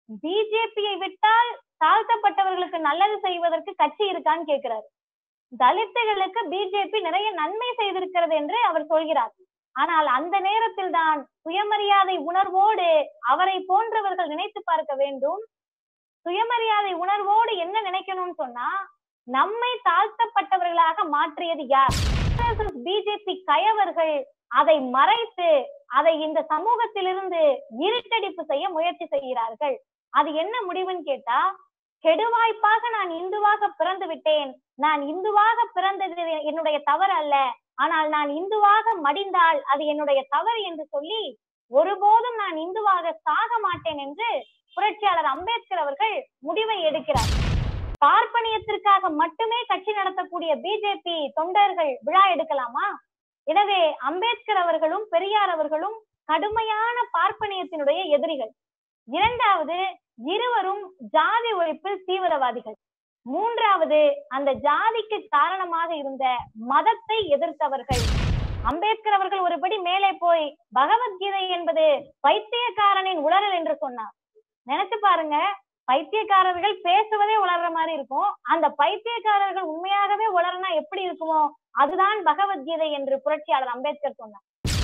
பிஜேபியை விட்டால் தாழ்த்தப்பட்டவர்களுக்கு நல்லது செய்வதற்கு கட்சி இருக்கான்னு கேட்கிறாரு தலித்துகளுக்கு பிஜேபி நிறைய நன்மை செய்திருக்கிறது என்று அவர் சொல்கிறார் ஆனால் அந்த நேரத்தில் தான் சுயமரியாதை உணர்வோடு அவரை போன்றவர்கள் நினைத்து பார்க்க வேண்டும் சுயமரியாதை உணர்வோடு என்ன நினைக்கணும்னு சொன்னா நம்மை தாழ்த்தப்பட்டவர்களாக மாற்றியது யார் பிஜேபி கயவர்கள் அதை மறைத்து அதை இந்த சமூகத்திலிருந்து இருட்டடிப்பு செய்ய முயற்சி செய்கிறார்கள் அது என்ன முடிவுன்னு கேட்டா கெடுவாய்ப்பாக நான் இந்துவாக பிறந்து விட்டேன் நான் இந்துவாக பிறந்தது என்னுடைய தவறு அல்ல ஆனால் நான் இந்துவாக மடிந்தால் அது என்னுடைய தவறு என்று சொல்லி ஒருபோதும் நான் இந்துவாக சாக மாட்டேன் என்று புரட்சியாளர் அம்பேத்கர் அவர்கள் முடிவை எடுக்கிறார் பார்ப்பனியத்திற்காக மட்டுமே கட்சி நடத்தக்கூடிய பிஜேபி தொண்டர்கள் விழா எடுக்கலாமா எனவே அம்பேத்கர் அவர்களும் பெரியார் அவர்களும் கடுமையான பார்ப்பனியத்தினுடைய எதிரிகள் இரண்டாவது இருவரும் ஜாதி ஒழிப்பில் தீவிரவாதிகள் மூன்றாவது அந்த ஜாதிக்கு காரணமாக இருந்த மதத்தை எதிர்த்தவர்கள் அம்பேத்கர் அவர்கள் ஒருபடி மேலே போய் பகவத்கீதை என்பது பைத்தியக்காரனின் உளறல் என்று சொன்னார் நினைச்சு பாருங்க பைத்தியக்காரர்கள் பேசுவதே உளர்ற மாதிரி இருக்கும் அந்த பைத்தியக்காரர்கள் உண்மையாகவே உளறனா எப்படி இருக்குமோ அதுதான் பகவத்கீதை என்று புரட்சியாளர் அம்பேத்கர் சொன்னார்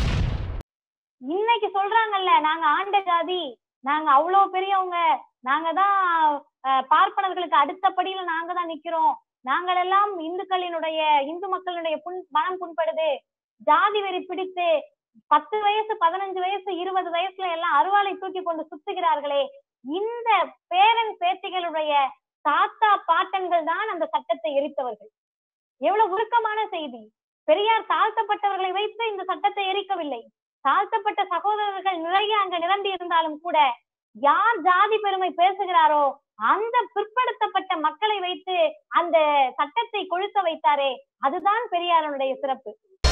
இன்னைக்கு சொல்றாங்கல்ல நாங்க ஆண்ட ஜாதி நாங்க அவ்வளவு பெரியவங்க நாங்க தான் பார்ப்பனர்களுக்கு அடுத்த படியில நாங்க தான் நிக்கிறோம் நாங்கள் எல்லாம் இந்துக்களினுடைய இந்து மக்களினுடைய புண் மனம் புண்படுது ஜாதி வெறி பிடித்து பத்து வயசு பதினஞ்சு வயசு இருபது வயசுல எல்லாம் அருவாளை தூக்கி கொண்டு சுத்துகிறார்களே இந்த பேரன் பேத்திகளுடைய தாத்தா பாட்டன்கள் தான் அந்த சட்டத்தை எரித்தவர்கள் எவ்வளவு உருக்கமான செய்தி பெரியார் தாழ்த்தப்பட்டவர்களை வைத்து இந்த சட்டத்தை எரிக்கவில்லை தாழ்த்தப்பட்ட சகோதரர்கள் நிறைய அங்க நிரம்பி இருந்தாலும் கூட யார் ஜாதி பெருமை பேசுகிறாரோ அந்த பிற்படுத்தப்பட்ட மக்களை வைத்து அந்த சட்டத்தை கொழுத்த வைத்தாரே அதுதான் பெரியாரனுடைய சிறப்பு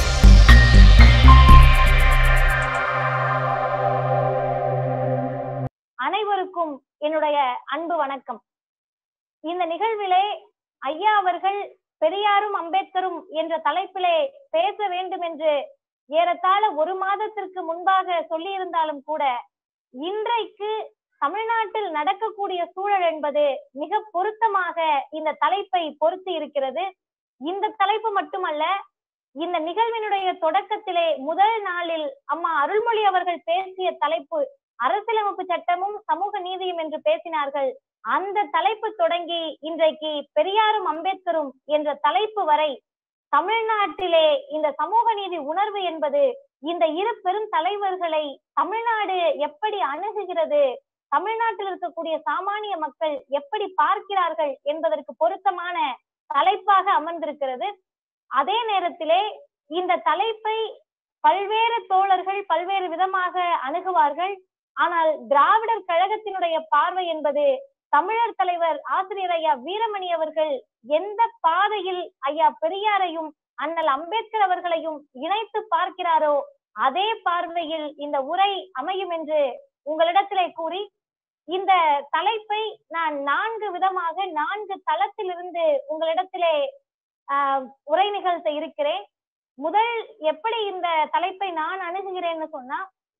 அனைவருக்கும் என்னுடைய அன்பு வணக்கம் இந்த நிகழ்விலே ஐயா அவர்கள் பெரியாரும் அம்பேத்கரும் என்ற தலைப்பிலே பேச வேண்டும் என்று ஏறத்தாழ ஒரு மாதத்திற்கு முன்பாக சொல்லியிருந்தாலும் கூட இன்றைக்கு தமிழ்நாட்டில் நடக்கக்கூடிய சூழல் என்பது மிக பொருத்தமாக இந்த தலைப்பை பொருத்தி இருக்கிறது இந்த தலைப்பு மட்டுமல்ல இந்த நிகழ்வினுடைய தொடக்கத்திலே முதல் நாளில் அம்மா அருள்மொழி அவர்கள் பேசிய தலைப்பு அரசியலமைப்பு சட்டமும் சமூக நீதியும் என்று பேசினார்கள் அந்த தலைப்பு தொடங்கி இன்றைக்கு பெரியாரும் அம்பேத்கரும் என்ற தலைப்பு வரை தமிழ்நாட்டிலே இந்த சமூக நீதி உணர்வு என்பது இந்த இரு பெரும் தலைவர்களை தமிழ்நாடு எப்படி அணுகுகிறது தமிழ்நாட்டில் இருக்கக்கூடிய சாமானிய மக்கள் எப்படி பார்க்கிறார்கள் என்பதற்கு பொருத்தமான தலைப்பாக அமர்ந்திருக்கிறது அதே நேரத்திலே இந்த தலைப்பை பல்வேறு தோழர்கள் பல்வேறு விதமாக அணுகுவார்கள் ஆனால் திராவிடர் கழகத்தினுடைய பார்வை என்பது தமிழர் தலைவர் ஆசிரியர் ஐயா வீரமணி அவர்கள் எந்த பாதையில் ஐயா பெரியாரையும் அண்ணல் அம்பேத்கர் அவர்களையும் இணைத்து பார்க்கிறாரோ அதே பார்வையில் இந்த உரை அமையும் என்று உங்களிடத்திலே கூறி இந்த தலைப்பை நான் நான்கு விதமாக நான்கு தளத்திலிருந்து உங்களிடத்திலே ஆஹ் உரை நிகழ்த்த இருக்கிறேன் முதல் எப்படி இந்த தலைப்பை நான் அணுகுகிறேன்னு சொன்னா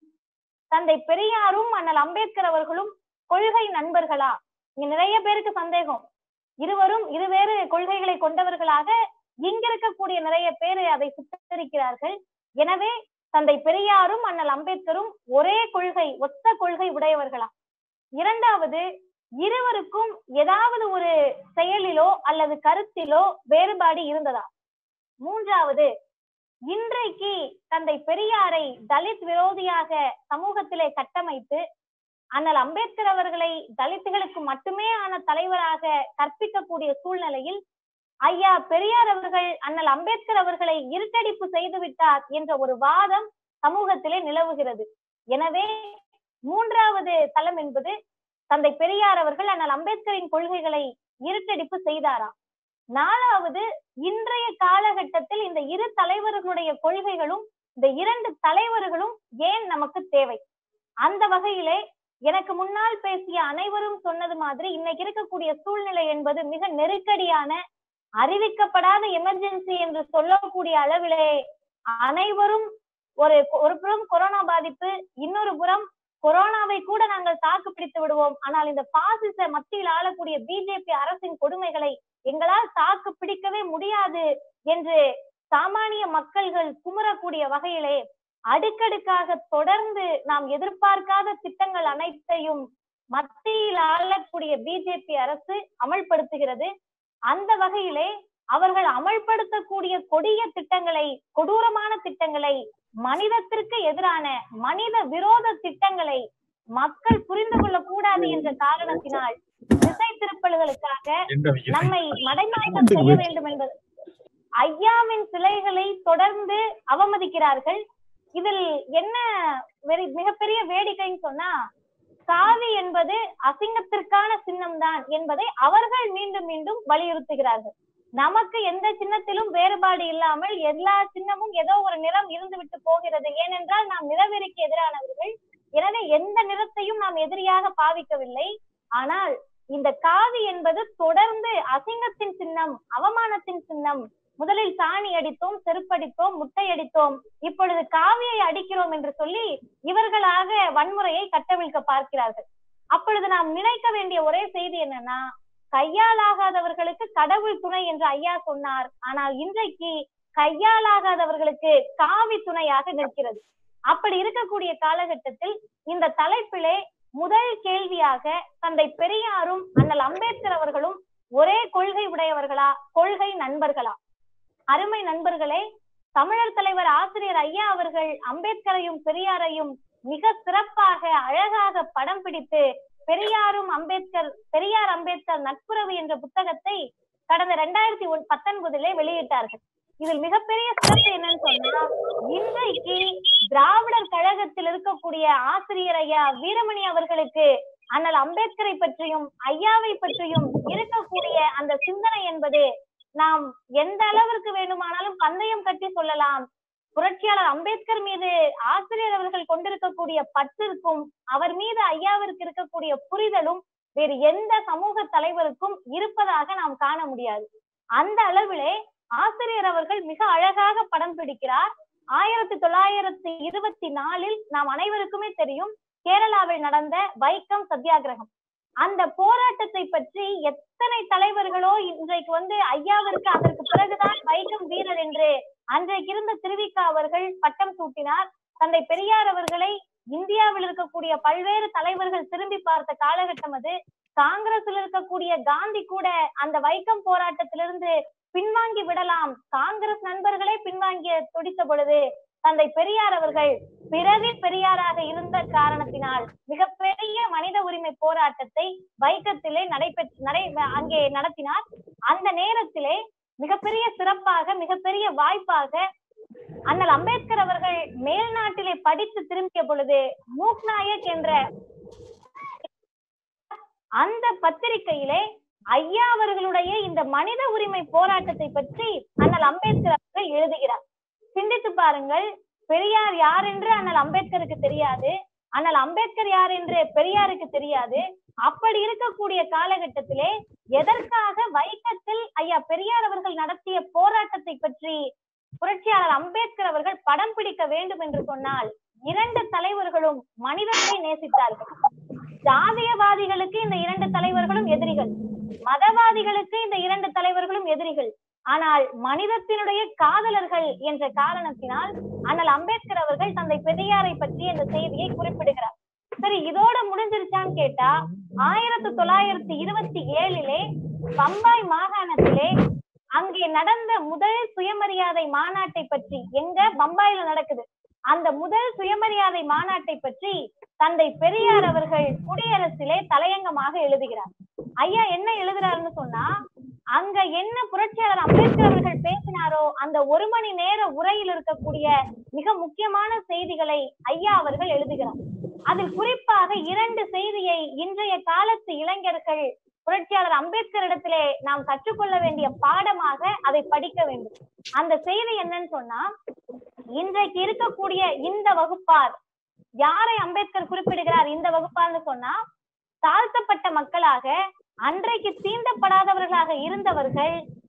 தந்தை பெரியாரும் அண்ணல் அம்பேத்கர் அவர்களும் கொள்கை நண்பர்களா இங்க நிறைய பேருக்கு சந்தேகம் இருவரும் இருவேறு கொள்கைகளை கொண்டவர்களாக இங்க இருக்கக்கூடிய நிறைய பேர் அதை சித்தரிக்கிறார்கள் எனவே தந்தை பெரியாரும் அண்ணல் அம்பேத்கரும் ஒரே கொள்கை ஒத்த கொள்கை உடையவர்களா இரண்டாவது இருவருக்கும் ஏதாவது ஒரு செயலிலோ அல்லது கருத்திலோ வேறுபாடு இருந்ததா மூன்றாவது இன்றைக்கு தந்தை பெரியாரை தலித் விரோதியாக சமூகத்திலே கட்டமைத்து அண்ணல் அம்பேத்கர் அவர்களை தலித்துகளுக்கு மட்டுமே ஆன தலைவராக கற்பிக்கக்கூடிய சூழ்நிலையில் ஐயா பெரியார் அவர்கள் அண்ணல் அம்பேத்கர் அவர்களை இருட்டடிப்பு செய்து விட்டார் என்ற ஒரு வாதம் சமூகத்திலே நிலவுகிறது எனவே மூன்றாவது தளம் என்பது தந்தை பெரியார் அவர்கள் அண்ணல் அம்பேத்கரின் கொள்கைகளை இருட்டடிப்பு செய்தாரா நாலாவது இன்றைய காலகட்டத்தில் இந்த இரு தலைவர்களுடைய கொள்கைகளும் இந்த இரண்டு தலைவர்களும் ஏன் நமக்கு தேவை அந்த வகையிலே எனக்கு முன்னால் பேசிய அனைவரும் சொன்னது மாதிரி இன்னைக்கு இருக்கக்கூடிய சூழ்நிலை என்பது மிக நெருக்கடியான அறிவிக்கப்படாத எமர்ஜென்சி என்று சொல்லக்கூடிய அளவிலே அனைவரும் ஒரு ஒரு புறம் கொரோனா பாதிப்பு இன்னொரு புறம் கொரோனாவை கூட நாங்கள் தாக்கு பிடித்து விடுவோம் ஆனால் இந்த பாசிச மத்தியில் ஆளக்கூடிய பிஜேபி அரசின் கொடுமைகளை எங்களால் தாக்கு பிடிக்கவே முடியாது என்று சாமானிய மக்கள்கள் குமுறக்கூடிய வகையிலே அடுக்கடுக்காக தொடர்ந்து நாம் எதிர்பார்க்காத திட்டங்கள் அனைத்தையும் மத்தியில் ஆளக்கூடிய பிஜேபி அரசு அமல்படுத்துகிறது அந்த வகையிலே அவர்கள் அமல்படுத்தக்கூடிய கொடிய திட்டங்களை கொடூரமான திட்டங்களை மனிதத்திற்கு எதிரான மனித விரோத திட்டங்களை மக்கள் புரிந்து கொள்ளக் கூடாது என்ற காரணத்தினால் திசை திருப்பல்களுக்காக நம்மை மடைமாற்றம் செய்ய வேண்டும் என்பது ஐயாவின் சிலைகளை தொடர்ந்து அவமதிக்கிறார்கள் இதில் என்ன வெறி மிகப்பெரிய வேடிக்கைன்னு சொன்னா காவி என்பது அசிங்கத்திற்கான சின்னம் தான் என்பதை அவர்கள் மீண்டும் மீண்டும் வலியுறுத்துகிறார்கள் நமக்கு எந்த சின்னத்திலும் வேறுபாடு இல்லாமல் எல்லா சின்னமும் ஏதோ ஒரு நிறம் இருந்து விட்டு போகிறது ஏனென்றால் நாம் நிறவெறிக்கு எதிரானவர்கள் எனவே எந்த நிறத்தையும் நாம் எதிரியாக பாவிக்கவில்லை ஆனால் இந்த காவி என்பது தொடர்ந்து அசிங்கத்தின் சின்னம் அவமானத்தின் சின்னம் முதலில் சாணி அடித்தோம் செருப்படித்தோம் முட்டை அடித்தோம் இப்பொழுது காவியை அடிக்கிறோம் என்று சொல்லி இவர்களாக வன்முறையை கட்டவிழ்க்க பார்க்கிறார்கள் அப்பொழுது நாம் நினைக்க வேண்டிய ஒரே செய்தி என்னன்னா கையாலாகாதவர்களுக்கு கடவுள் துணை என்று ஐயா சொன்னார் ஆனால் இன்றைக்கு கையாலாகாதவர்களுக்கு காவி துணையாக நிற்கிறது அப்படி இருக்கக்கூடிய காலகட்டத்தில் இந்த தலைப்பிலே முதல் கேள்வியாக தந்தை பெரியாரும் அண்ணல் அம்பேத்கர் அவர்களும் ஒரே கொள்கை உடையவர்களா கொள்கை நண்பர்களா அருமை நண்பர்களே தமிழர் தலைவர் ஆசிரியர் ஐயா அவர்கள் அம்பேத்கரையும் பெரியாரையும் மிக சிறப்பாக அழகாக படம் பிடித்து பெரியாரும் அம்பேத்கர் பெரியார் அம்பேத்கர் நட்புறவு என்ற புத்தகத்தை கடந்த ரெண்டாயிரத்தி ஒன் பத்தொன்பதிலே வெளியிட்டார்கள் இதில் மிகப்பெரிய சிறப்பு என்னன்னு சொன்னா இன்றைக்கு திராவிடர் கழகத்தில் இருக்கக்கூடிய ஆசிரியர் ஐயா வீரமணி அவர்களுக்கு அண்ணல் அம்பேத்கரை பற்றியும் ஐயாவை பற்றியும் இருக்கக்கூடிய அந்த சிந்தனை என்பது நாம் எந்த அளவிற்கு வேண்டுமானாலும் பந்தயம் கட்டி சொல்லலாம் புரட்சியாளர் அம்பேத்கர் மீது ஆசிரியர் அவர்கள் கொண்டிருக்கக்கூடிய பற்றிற்கும் அவர் மீது ஐயாவிற்கு இருக்கக்கூடிய புரிதலும் வேறு எந்த சமூக தலைவருக்கும் இருப்பதாக நாம் காண முடியாது அந்த அளவிலே ஆசிரியர் அவர்கள் மிக அழகாக படம் பிடிக்கிறார் ஆயிரத்தி தொள்ளாயிரத்தி இருபத்தி நாலில் நாம் அனைவருக்குமே தெரியும் கேரளாவில் நடந்த வைக்கம் சத்தியாகிரகம் அந்த போராட்டத்தை பற்றி எத்தனை தலைவர்களோ இன்றைக்கு வந்து ஐயாவிற்கு அதற்கு பிறகுதான் வைக்கம் வீரர் என்று அன்றைக்கு இருந்த திருவிக்கா அவர்கள் பட்டம் சூட்டினார் தந்தை பெரியார் அவர்களை இந்தியாவில் இருக்கக்கூடிய பல்வேறு தலைவர்கள் திரும்பி பார்த்த காலகட்டம் அது காங்கிரஸில் இருக்கக்கூடிய காந்தி கூட அந்த வைக்கம் போராட்டத்திலிருந்து பின்வாங்கி விடலாம் காங்கிரஸ் நண்பர்களே பின்வாங்கிய துடித்த பொழுது தந்தை பெரியார் அவர்கள் பிறவி பெரியாராக இருந்த காரணத்தினால் மிகப்பெரிய மனித உரிமை போராட்டத்தை வைக்கத்திலே நடைபெற்று நடை அங்கே நடத்தினார் அந்த நேரத்திலே மிகப்பெரிய சிறப்பாக மிகப்பெரிய வாய்ப்பாக அண்ணல் அம்பேத்கர் அவர்கள் மேல்நாட்டிலே படித்து திரும்பிய பொழுது மூக்நாயக் என்ற அந்த பத்திரிகையிலே ஐயா அவர்களுடைய இந்த மனித உரிமை போராட்டத்தை பற்றி அண்ணல் அம்பேத்கர் அவர்கள் எழுதுகிறார் சிந்தித்து பாருங்கள் பெரியார் யார் என்று அண்ணல் அம்பேத்கருக்கு தெரியாது ஆனால் அம்பேத்கர் யார் என்று பெரியாருக்கு தெரியாது அப்படி இருக்கக்கூடிய காலகட்டத்திலே எதற்காக வைக்கத்தில் ஐயா பெரியார் அவர்கள் நடத்திய போராட்டத்தை பற்றி புரட்சியாளர் அம்பேத்கர் அவர்கள் படம் பிடிக்க வேண்டும் என்று சொன்னால் இரண்டு தலைவர்களும் மனிதத்தை நேசித்தார்கள் ஜாதியவாதிகளுக்கு இந்த இரண்டு தலைவர்களும் எதிரிகள் மதவாதிகளுக்கு இந்த இரண்டு தலைவர்களும் எதிரிகள் ஆனால் மனிதத்தினுடைய காதலர்கள் என்ற காரணத்தினால் அண்ணல் அம்பேத்கர் அவர்கள் தந்தை பெரியாரை பற்றி இந்த செய்தியை குறிப்பிடுகிறார் சரி இதோட முடிஞ்சிருச்சான்னு கேட்டா ஆயிரத்தி தொள்ளாயிரத்தி இருபத்தி ஏழிலே பம்பாய் மாகாணத்திலே அங்கே நடந்த முதல் சுயமரியாதை மாநாட்டை பற்றி எங்க பம்பாயில நடக்குது அந்த முதல் சுயமரியாதை மாநாட்டை பற்றி தந்தை பெரியார் அவர்கள் குடியரசிலே தலையங்கமாக எழுதுகிறார் ஐயா என்ன எழுதுறாருன்னு சொன்னா அங்க என்ன புரட்சியாளர் அம்பேத்கர் அவர்கள் பேசினாரோ அந்த ஒரு மணி நேர உரையில் இருக்கக்கூடிய மிக முக்கியமான செய்திகளை ஐயா அவர்கள் எழுதுகிறார் அதில் குறிப்பாக இரண்டு செய்தியை இன்றைய காலத்து இளைஞர்கள் புரட்சியாளர் அம்பேத்கர் இடத்திலே நாம் கற்றுக்கொள்ள வேண்டிய பாடமாக அதை படிக்க வேண்டும் அந்த செய்தி என்னன்னு சொன்னா இன்றைக்கு இருக்கக்கூடிய இந்த வகுப்பார் யாரை அம்பேத்கர் குறிப்பிடுகிறார் இந்த வகுப்பார்னு சொன்னா தாழ்த்தப்பட்ட மக்களாக அன்றைக்கு தீண்டப்படாதவர்களாக இருந்தவர்கள்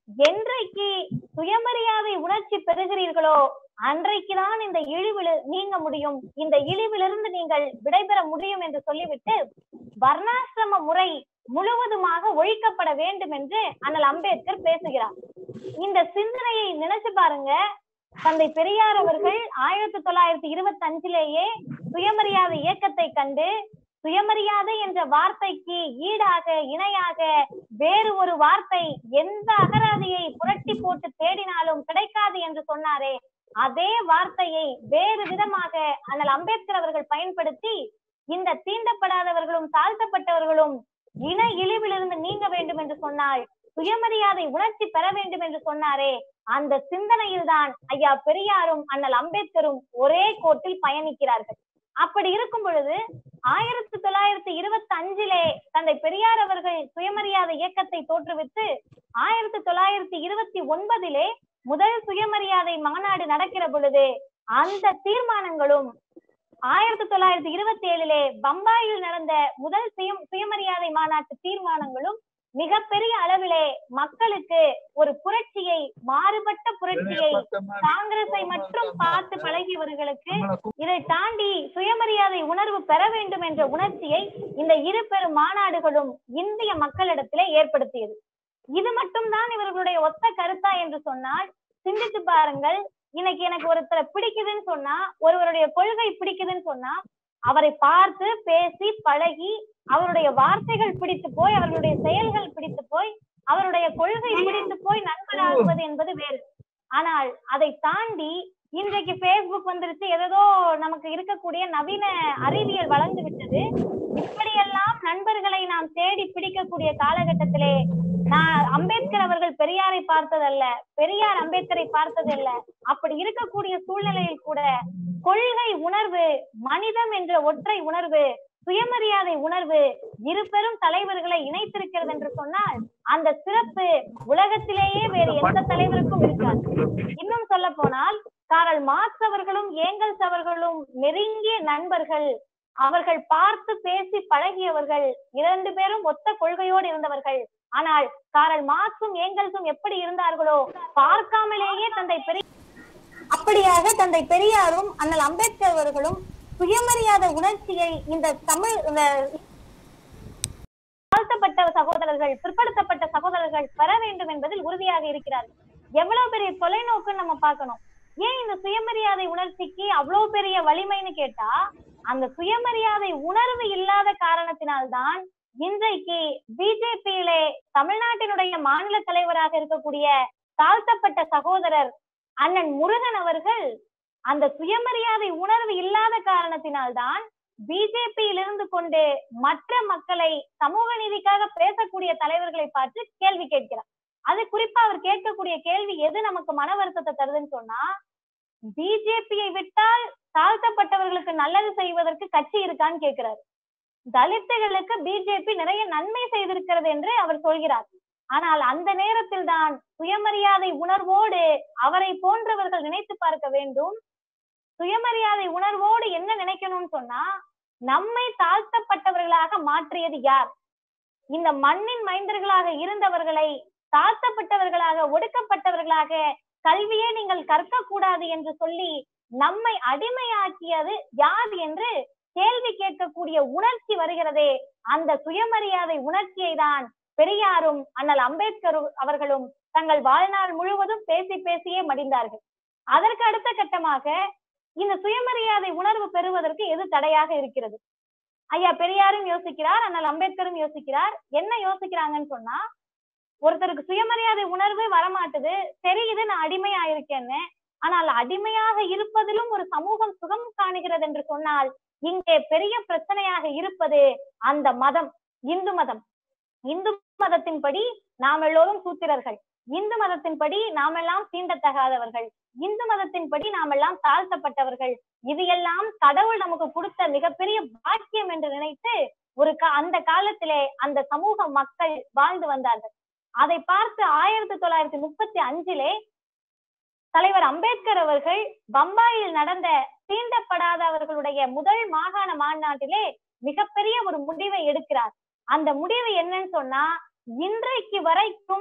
என்றைக்கு சுயமரியாதை உணர்ச்சி பெறுகிறீர்களோ அன்றைக்குதான் இந்த இழிவில் நீங்க முடியும் இந்த இழிவிலிருந்து நீங்கள் விடைபெற முடியும் என்று சொல்லிவிட்டு வர்ணாசிரம முறை முழுவதுமாக ஒழிக்கப்பட வேண்டும் என்று அண்ணல் அம்பேத்கர் பேசுகிறார் இந்த சிந்தனையை நினைச்சு பாருங்க தந்தை பெரியார் அவர்கள் ஆயிரத்தி தொள்ளாயிரத்தி இருபத்தி அஞ்சிலேயே சுயமரியாதை இயக்கத்தை கண்டு சுயமரியாதை என்ற வார்த்தைக்கு ஈடாக இணையாக வேறு ஒரு வார்த்தை எந்த அகராதியை புரட்டி போட்டு தேடினாலும் கிடைக்காது என்று சொன்னாரே அதே வார்த்தையை வேறு விதமாக அண்ணல் அம்பேத்கர் அவர்கள் பயன்படுத்தி இந்த தீண்டப்படாதவர்களும் தாழ்த்தப்பட்டவர்களும் இன இழிவிலிருந்து நீங்க வேண்டும் என்று சொன்னால் சுயமரியாதை உணர்ச்சி பெற வேண்டும் என்று சொன்னாரே அந்த சிந்தனையில் தான் ஐயா பெரியாரும் அண்ணல் அம்பேத்கரும் ஒரே கோட்டில் பயணிக்கிறார்கள் அப்படி இருக்கும் பொழுது ஆயிரத்தி தொள்ளாயிரத்தி இருபத்தி அஞ்சிலே தந்தை பெரியார் அவர்கள் சுயமரியாதை இயக்கத்தை தோற்றுவித்து ஆயிரத்தி தொள்ளாயிரத்தி இருபத்தி ஒன்பதிலே முதல் சுயமரியாதை மாநாடு நடக்கிற பொழுது அந்த தீர்மானங்களும் ஆயிரத்தி தொள்ளாயிரத்தி இருபத்தி ஏழிலே பம்பாயில் நடந்த முதல் சுய சுயமரியாதை மாநாட்டு தீர்மானங்களும் மிகப்பெரிய அளவிலே மக்களுக்கு ஒரு புரட்சியை மாறுபட்ட புரட்சியை காங்கிரஸை மட்டும் பார்த்து பழகியவர்களுக்கு இதை தாண்டி சுயமரியாதை உணர்வு பெற வேண்டும் என்ற உணர்ச்சியை இந்த இரு பெரும் மாநாடுகளும் இந்திய மக்களிடத்திலே ஏற்படுத்தியது இது மட்டும்தான் இவர்களுடைய ஒத்த கருத்தா என்று சொன்னால் சிந்தித்து பாருங்கள் இன்னைக்கு எனக்கு ஒருத்தரை பிடிக்குதுன்னு சொன்னா ஒருவருடைய கொள்கை பிடிக்குதுன்னு சொன்னா அவரை பார்த்து பேசி பழகி அவருடைய வார்த்தைகள் பிடித்து போய் அவர்களுடைய செயல்கள் பிடித்து போய் அவருடைய கொள்கை பிடித்து போய் நண்பனாகுவது என்பது வேறு ஆனால் அதை தாண்டி இன்றைக்கு பேஸ்புக் வந்துருச்சு ஏதோ நமக்கு இருக்கக்கூடிய நவீன அறிவியல் வளர்ந்து விட்டது இப்படியெல்லாம் நண்பர்களை நாம் தேடி பிடிக்கக்கூடிய காலகட்டத்திலே நான் அம்பேத்கர் அவர்கள் பெரியாரை பார்த்ததல்ல பெரியார் அம்பேத்கரை பார்த்ததல்ல அப்படி இருக்கக்கூடிய சூழ்நிலையில் கூட கொள்கை உணர்வு மனிதம் என்ற ஒற்றை உணர்வு சுயமரியாதை உணர்வு இரு பெரும் தலைவர்களை இணைத்திருக்கிறது என்று சொன்னால் அந்த சிறப்பு உலகத்திலேயே வேறு எந்த தலைவருக்கும் இருக்காது இன்னும் சொல்ல போனால் காரல் மார்க்ஸ் அவர்களும் ஏங்கல்ஸ் அவர்களும் நெருங்கிய நண்பர்கள் அவர்கள் பார்த்து பேசி பழகியவர்கள் இரண்டு பேரும் ஒத்த கொள்கையோடு இருந்தவர்கள் ஆனால் காரல் மார்க்ஸும் ஏங்கல்ஸும் எப்படி இருந்தார்களோ பார்க்காமலேயே தந்தை பெரிய அப்படியாக தந்தை பெரியாரும் அண்ணல் அம்பேத்கர் அவர்களும் சுயமரியாதை உணர்ச்சியை இந்த தமிழ் இந்த தாழ்த்தப்பட்ட சகோதரர்கள் பிற்படுத்தப்பட்ட சகோதரர்கள் பெற வேண்டும் என்பதில் உறுதியாக இருக்கிறார்கள் எவ்வளவு பெரிய தொலைநோக்கு நம்ம பார்க்கணும் ஏன் இந்த சுயமரியாதை உணர்ச்சிக்கு அவ்வளவு பெரிய வலிமைன்னு கேட்டா அந்த சுயமரியாதை உணர்வு இல்லாத காரணத்தினால்தான் இன்றைக்கு பிஜேபியிலே தமிழ்நாட்டினுடைய மாநில தலைவராக இருக்கக்கூடிய தாழ்த்தப்பட்ட சகோதரர் அண்ணன் முருகன் அவர்கள் அந்த சுயமரியாதை உணர்வு இல்லாத காரணத்தினால்தான் பிஜேபியில் இருந்து கொண்டு மற்ற மக்களை சமூக நீதிக்காக பேசக்கூடிய தலைவர்களை பார்த்து கேள்வி கேட்கிறார் அது குறிப்பா அவர் கேட்கக்கூடிய கேள்வி எது நமக்கு மன வருத்தத்தை தருதுன்னு சொன்னா பிஜேபியை விட்டால் தாழ்த்தப்பட்டவர்களுக்கு நல்லது செய்வதற்கு கட்சி இருக்கான்னு கேட்கிறாரு தலித்துகளுக்கு பிஜேபி நிறைய நன்மை செய்திருக்கிறது என்று அவர் சொல்கிறார் ஆனால் அந்த நேரத்தில் தான் சுயமரியாதை உணர்வோடு அவரை போன்றவர்கள் நினைத்து பார்க்க வேண்டும் சுயமரியாதை உணர்வோடு என்ன நினைக்கணும்னு சொன்னா நம்மை தாழ்த்தப்பட்டவர்களாக மாற்றியது யார் இந்த மண்ணின் மைந்தர்களாக இருந்தவர்களை தாழ்த்தப்பட்டவர்களாக ஒடுக்கப்பட்டவர்களாக கல்வியே நீங்கள் கற்க கூடாது என்று சொல்லி நம்மை அடிமையாக்கியது யார் என்று கேள்வி கேட்கக்கூடிய உணர்ச்சி வருகிறதே அந்த சுயமரியாதை உணர்ச்சியை தான் பெரியாரும் அண்ணல் அம்பேத்கர் அவர்களும் தங்கள் வாழ்நாள் முழுவதும் பேசி பேசியே மடிந்தார்கள் அதற்கு அடுத்த கட்டமாக இந்த சுயமரியாதை உணர்வு பெறுவதற்கு எது தடையாக இருக்கிறது ஐயா பெரியாரும் யோசிக்கிறார் அண்ணல் அம்பேத்கரும் யோசிக்கிறார் என்ன யோசிக்கிறாங்கன்னு சொன்னா ஒருத்தருக்கு சுயமரியாதை உணர்வு வரமாட்டுது தெரியுது நான் அடிமையா இருக்கேன்னு ஆனால் அடிமையாக இருப்பதிலும் ஒரு சமூகம் சுகம் காணுகிறது என்று சொன்னால் இங்கே பெரிய பிரச்சனையாக இருப்பது அந்த மதம் இந்து மதம் இந்து மதத்தின்படி நாம் எல்லோரும் சூத்திரர்கள் இந்து மதத்தின்படி நாமெல்லாம் தீண்டத்தகாதவர்கள் இந்து மதத்தின்படி நாமெல்லாம் தாழ்த்தப்பட்டவர்கள் இது எல்லாம் கடவுள் நமக்கு கொடுத்த மிகப்பெரிய பாக்கியம் என்று நினைத்து ஒரு கா அந்த காலத்திலே அந்த சமூக மக்கள் வாழ்ந்து வந்தார்கள் அதை பார்த்து ஆயிரத்தி தொள்ளாயிரத்தி முப்பத்தி அஞ்சிலே தலைவர் அம்பேத்கர் அவர்கள் பம்பாயில் நடந்த தீண்டப்படாதவர்களுடைய முதல் மாகாண மாநாட்டிலே மிகப்பெரிய ஒரு முடிவை எடுக்கிறார் அந்த முடிவு என்னன்னு சொன்னா இன்றைக்கு வரைக்கும்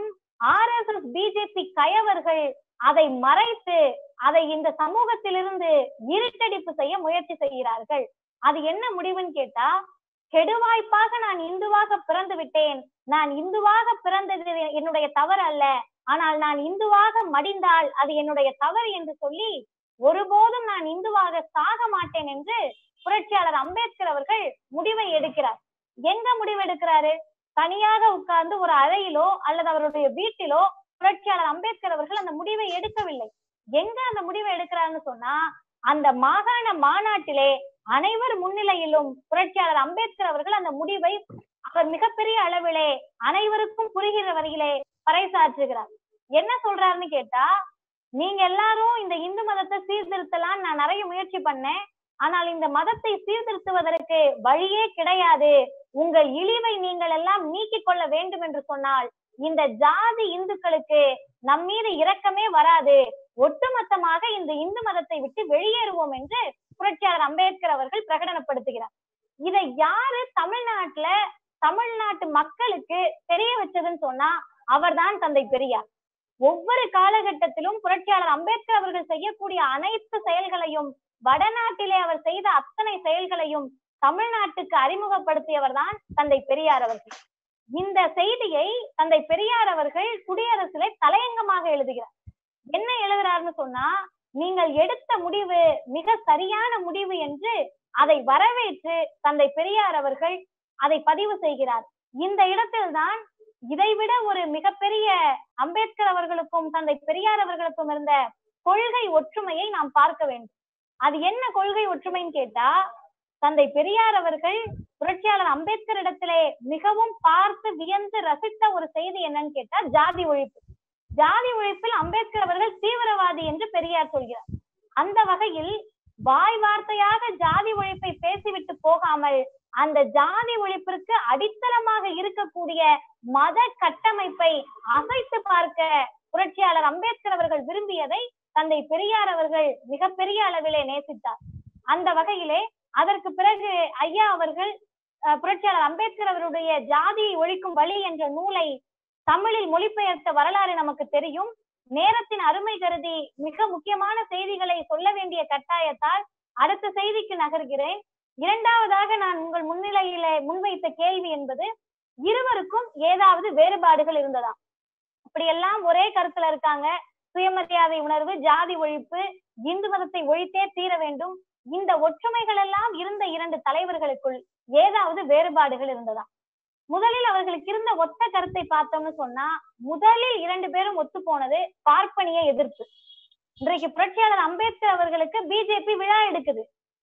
ஆர் எஸ் எஸ் பிஜேபி கயவர்கள் அதை மறைத்து அதை இந்த சமூகத்திலிருந்து இருட்டடிப்பு செய்ய முயற்சி செய்கிறார்கள் அது என்ன முடிவுன்னு கேட்டா கெடுவாய்ப்பாக நான் இந்துவாக பிறந்து விட்டேன் நான் இந்துவாக பிறந்தது என்னுடைய தவறு அல்ல ஆனால் நான் இந்துவாக மடிந்தால் அது என்னுடைய தவறு என்று சொல்லி ஒருபோதும் நான் இந்துவாக சாக மாட்டேன் என்று புரட்சியாளர் அம்பேத்கர் அவர்கள் முடிவை எடுக்கிறார் எங்க முடிவு எடுக்கிறாரு தனியாக உட்கார்ந்து ஒரு அறையிலோ அல்லது அவருடைய வீட்டிலோ புரட்சியாளர் அம்பேத்கர் அவர்கள் அந்த முடிவை எடுக்கவில்லை எங்க அந்த முடிவை எடுக்கிறாருன்னு சொன்னா அந்த மாகாண மாநாட்டிலே அனைவர் முன்னிலையிலும் புரட்சியாளர் அம்பேத்கர் அவர்கள் அந்த முடிவை அவர் மிகப்பெரிய அளவிலே அனைவருக்கும் புரிகிற வரையிலே பறைசாற்றுகிறார் என்ன சொல்றாருன்னு கேட்டா நீங்க எல்லாரும் இந்த இந்து மதத்தை சீர்திருத்தலாம் நான் நிறைய முயற்சி பண்ணேன் ஆனால் இந்த மதத்தை சீர்திருத்துவதற்கு வழியே கிடையாது உங்கள் இழிவை நீங்கள் எல்லாம் நீக்கிக் கொள்ள வேண்டும் என்று சொன்னால் இந்த ஜாதி இந்துக்களுக்கு நம் மீது இரக்கமே வராது ஒட்டுமொத்தமாக இந்த இந்து மதத்தை விட்டு வெளியேறுவோம் என்று புரட்சியாளர் அம்பேத்கர் அவர்கள் பிரகடனப்படுத்துகிறார் இதை யாரு தமிழ்நாட்டுல தமிழ்நாட்டு மக்களுக்கு தெரிய வச்சதுன்னு சொன்னா அவர்தான் தந்தை பெரியார் ஒவ்வொரு காலகட்டத்திலும் புரட்சியாளர் அம்பேத்கர் அவர்கள் செய்யக்கூடிய அனைத்து செயல்களையும் வடநாட்டிலே அவர் செய்த அத்தனை செயல்களையும் தமிழ்நாட்டுக்கு அறிமுகப்படுத்தியவர் தான் தந்தை பெரியார் அவர்கள் இந்த செய்தியை தந்தை பெரியார் அவர்கள் குடியரசுல தலையங்கமாக எழுதுகிறார் என்ன எழுதுறாருன்னு சொன்னா நீங்கள் எடுத்த முடிவு மிக சரியான முடிவு என்று அதை வரவேற்று தந்தை பெரியார் அவர்கள் அதை பதிவு செய்கிறார் இந்த இடத்தில்தான் இதைவிட ஒரு மிகப்பெரிய அம்பேத்கர் அவர்களுக்கும் தந்தை பெரியார் அவர்களுக்கும் இருந்த கொள்கை ஒற்றுமையை நாம் பார்க்க வேண்டும் அது என்ன கொள்கை ஒற்றுமைன்னு கேட்டா தந்தை பெரியார் அவர்கள் புரட்சியாளர் அம்பேத்கர் இடத்திலே மிகவும் பார்த்து வியந்து ரசித்த ஒரு செய்தி என்னன்னு கேட்டா ஜாதி ஒழிப்பு ஜாதி ஒழிப்பில் அம்பேத்கர் அவர்கள் தீவிரவாதி என்று பெரியார் சொல்கிறார் அந்த வகையில் வாய் வார்த்தையாக ஜாதி ஒழிப்பை பேசிவிட்டு போகாமல் அந்த ஜாதி ஒழிப்பிற்கு அடித்தளமாக இருக்கக்கூடிய மத கட்டமைப்பை அசைத்து பார்க்க புரட்சியாளர் அம்பேத்கர் அவர்கள் விரும்பியதை தந்தை பெரியார் அவர்கள் மிகப்பெரிய அளவிலே நேசித்தார் அந்த வகையிலே அதற்கு பிறகு ஐயா அவர்கள் புரட்சியாளர் அம்பேத்கர் அவருடைய ஜாதியை ஒழிக்கும் வழி என்ற நூலை தமிழில் மொழிபெயர்த்த வரலாறு நமக்கு தெரியும் நேரத்தின் அருமை கருதி மிக முக்கியமான செய்திகளை சொல்ல வேண்டிய கட்டாயத்தால் அடுத்த செய்திக்கு நகர்கிறேன் இரண்டாவதாக நான் உங்கள் முன்னிலையில முன்வைத்த கேள்வி என்பது இருவருக்கும் ஏதாவது வேறுபாடுகள் இருந்ததா அப்படியெல்லாம் ஒரே கருத்துல இருக்காங்க சுயமரியாதை உணர்வு ஜாதி ஒழிப்பு இந்து மதத்தை ஒழித்தே தீர வேண்டும் இந்த ஒற்றுமைகள் எல்லாம் இருந்த இரண்டு தலைவர்களுக்குள் ஏதாவது வேறுபாடுகள் இருந்ததா முதலில் அவர்களுக்கு இருந்த ஒத்த கருத்தை பார்த்தோம்னு சொன்னா முதலில் இரண்டு பேரும் ஒத்து போனது பார்ப்பனிய எதிர்ப்பு இன்றைக்கு புரட்சியாளர் அம்பேத்கர் அவர்களுக்கு பிஜேபி விழா எடுக்குது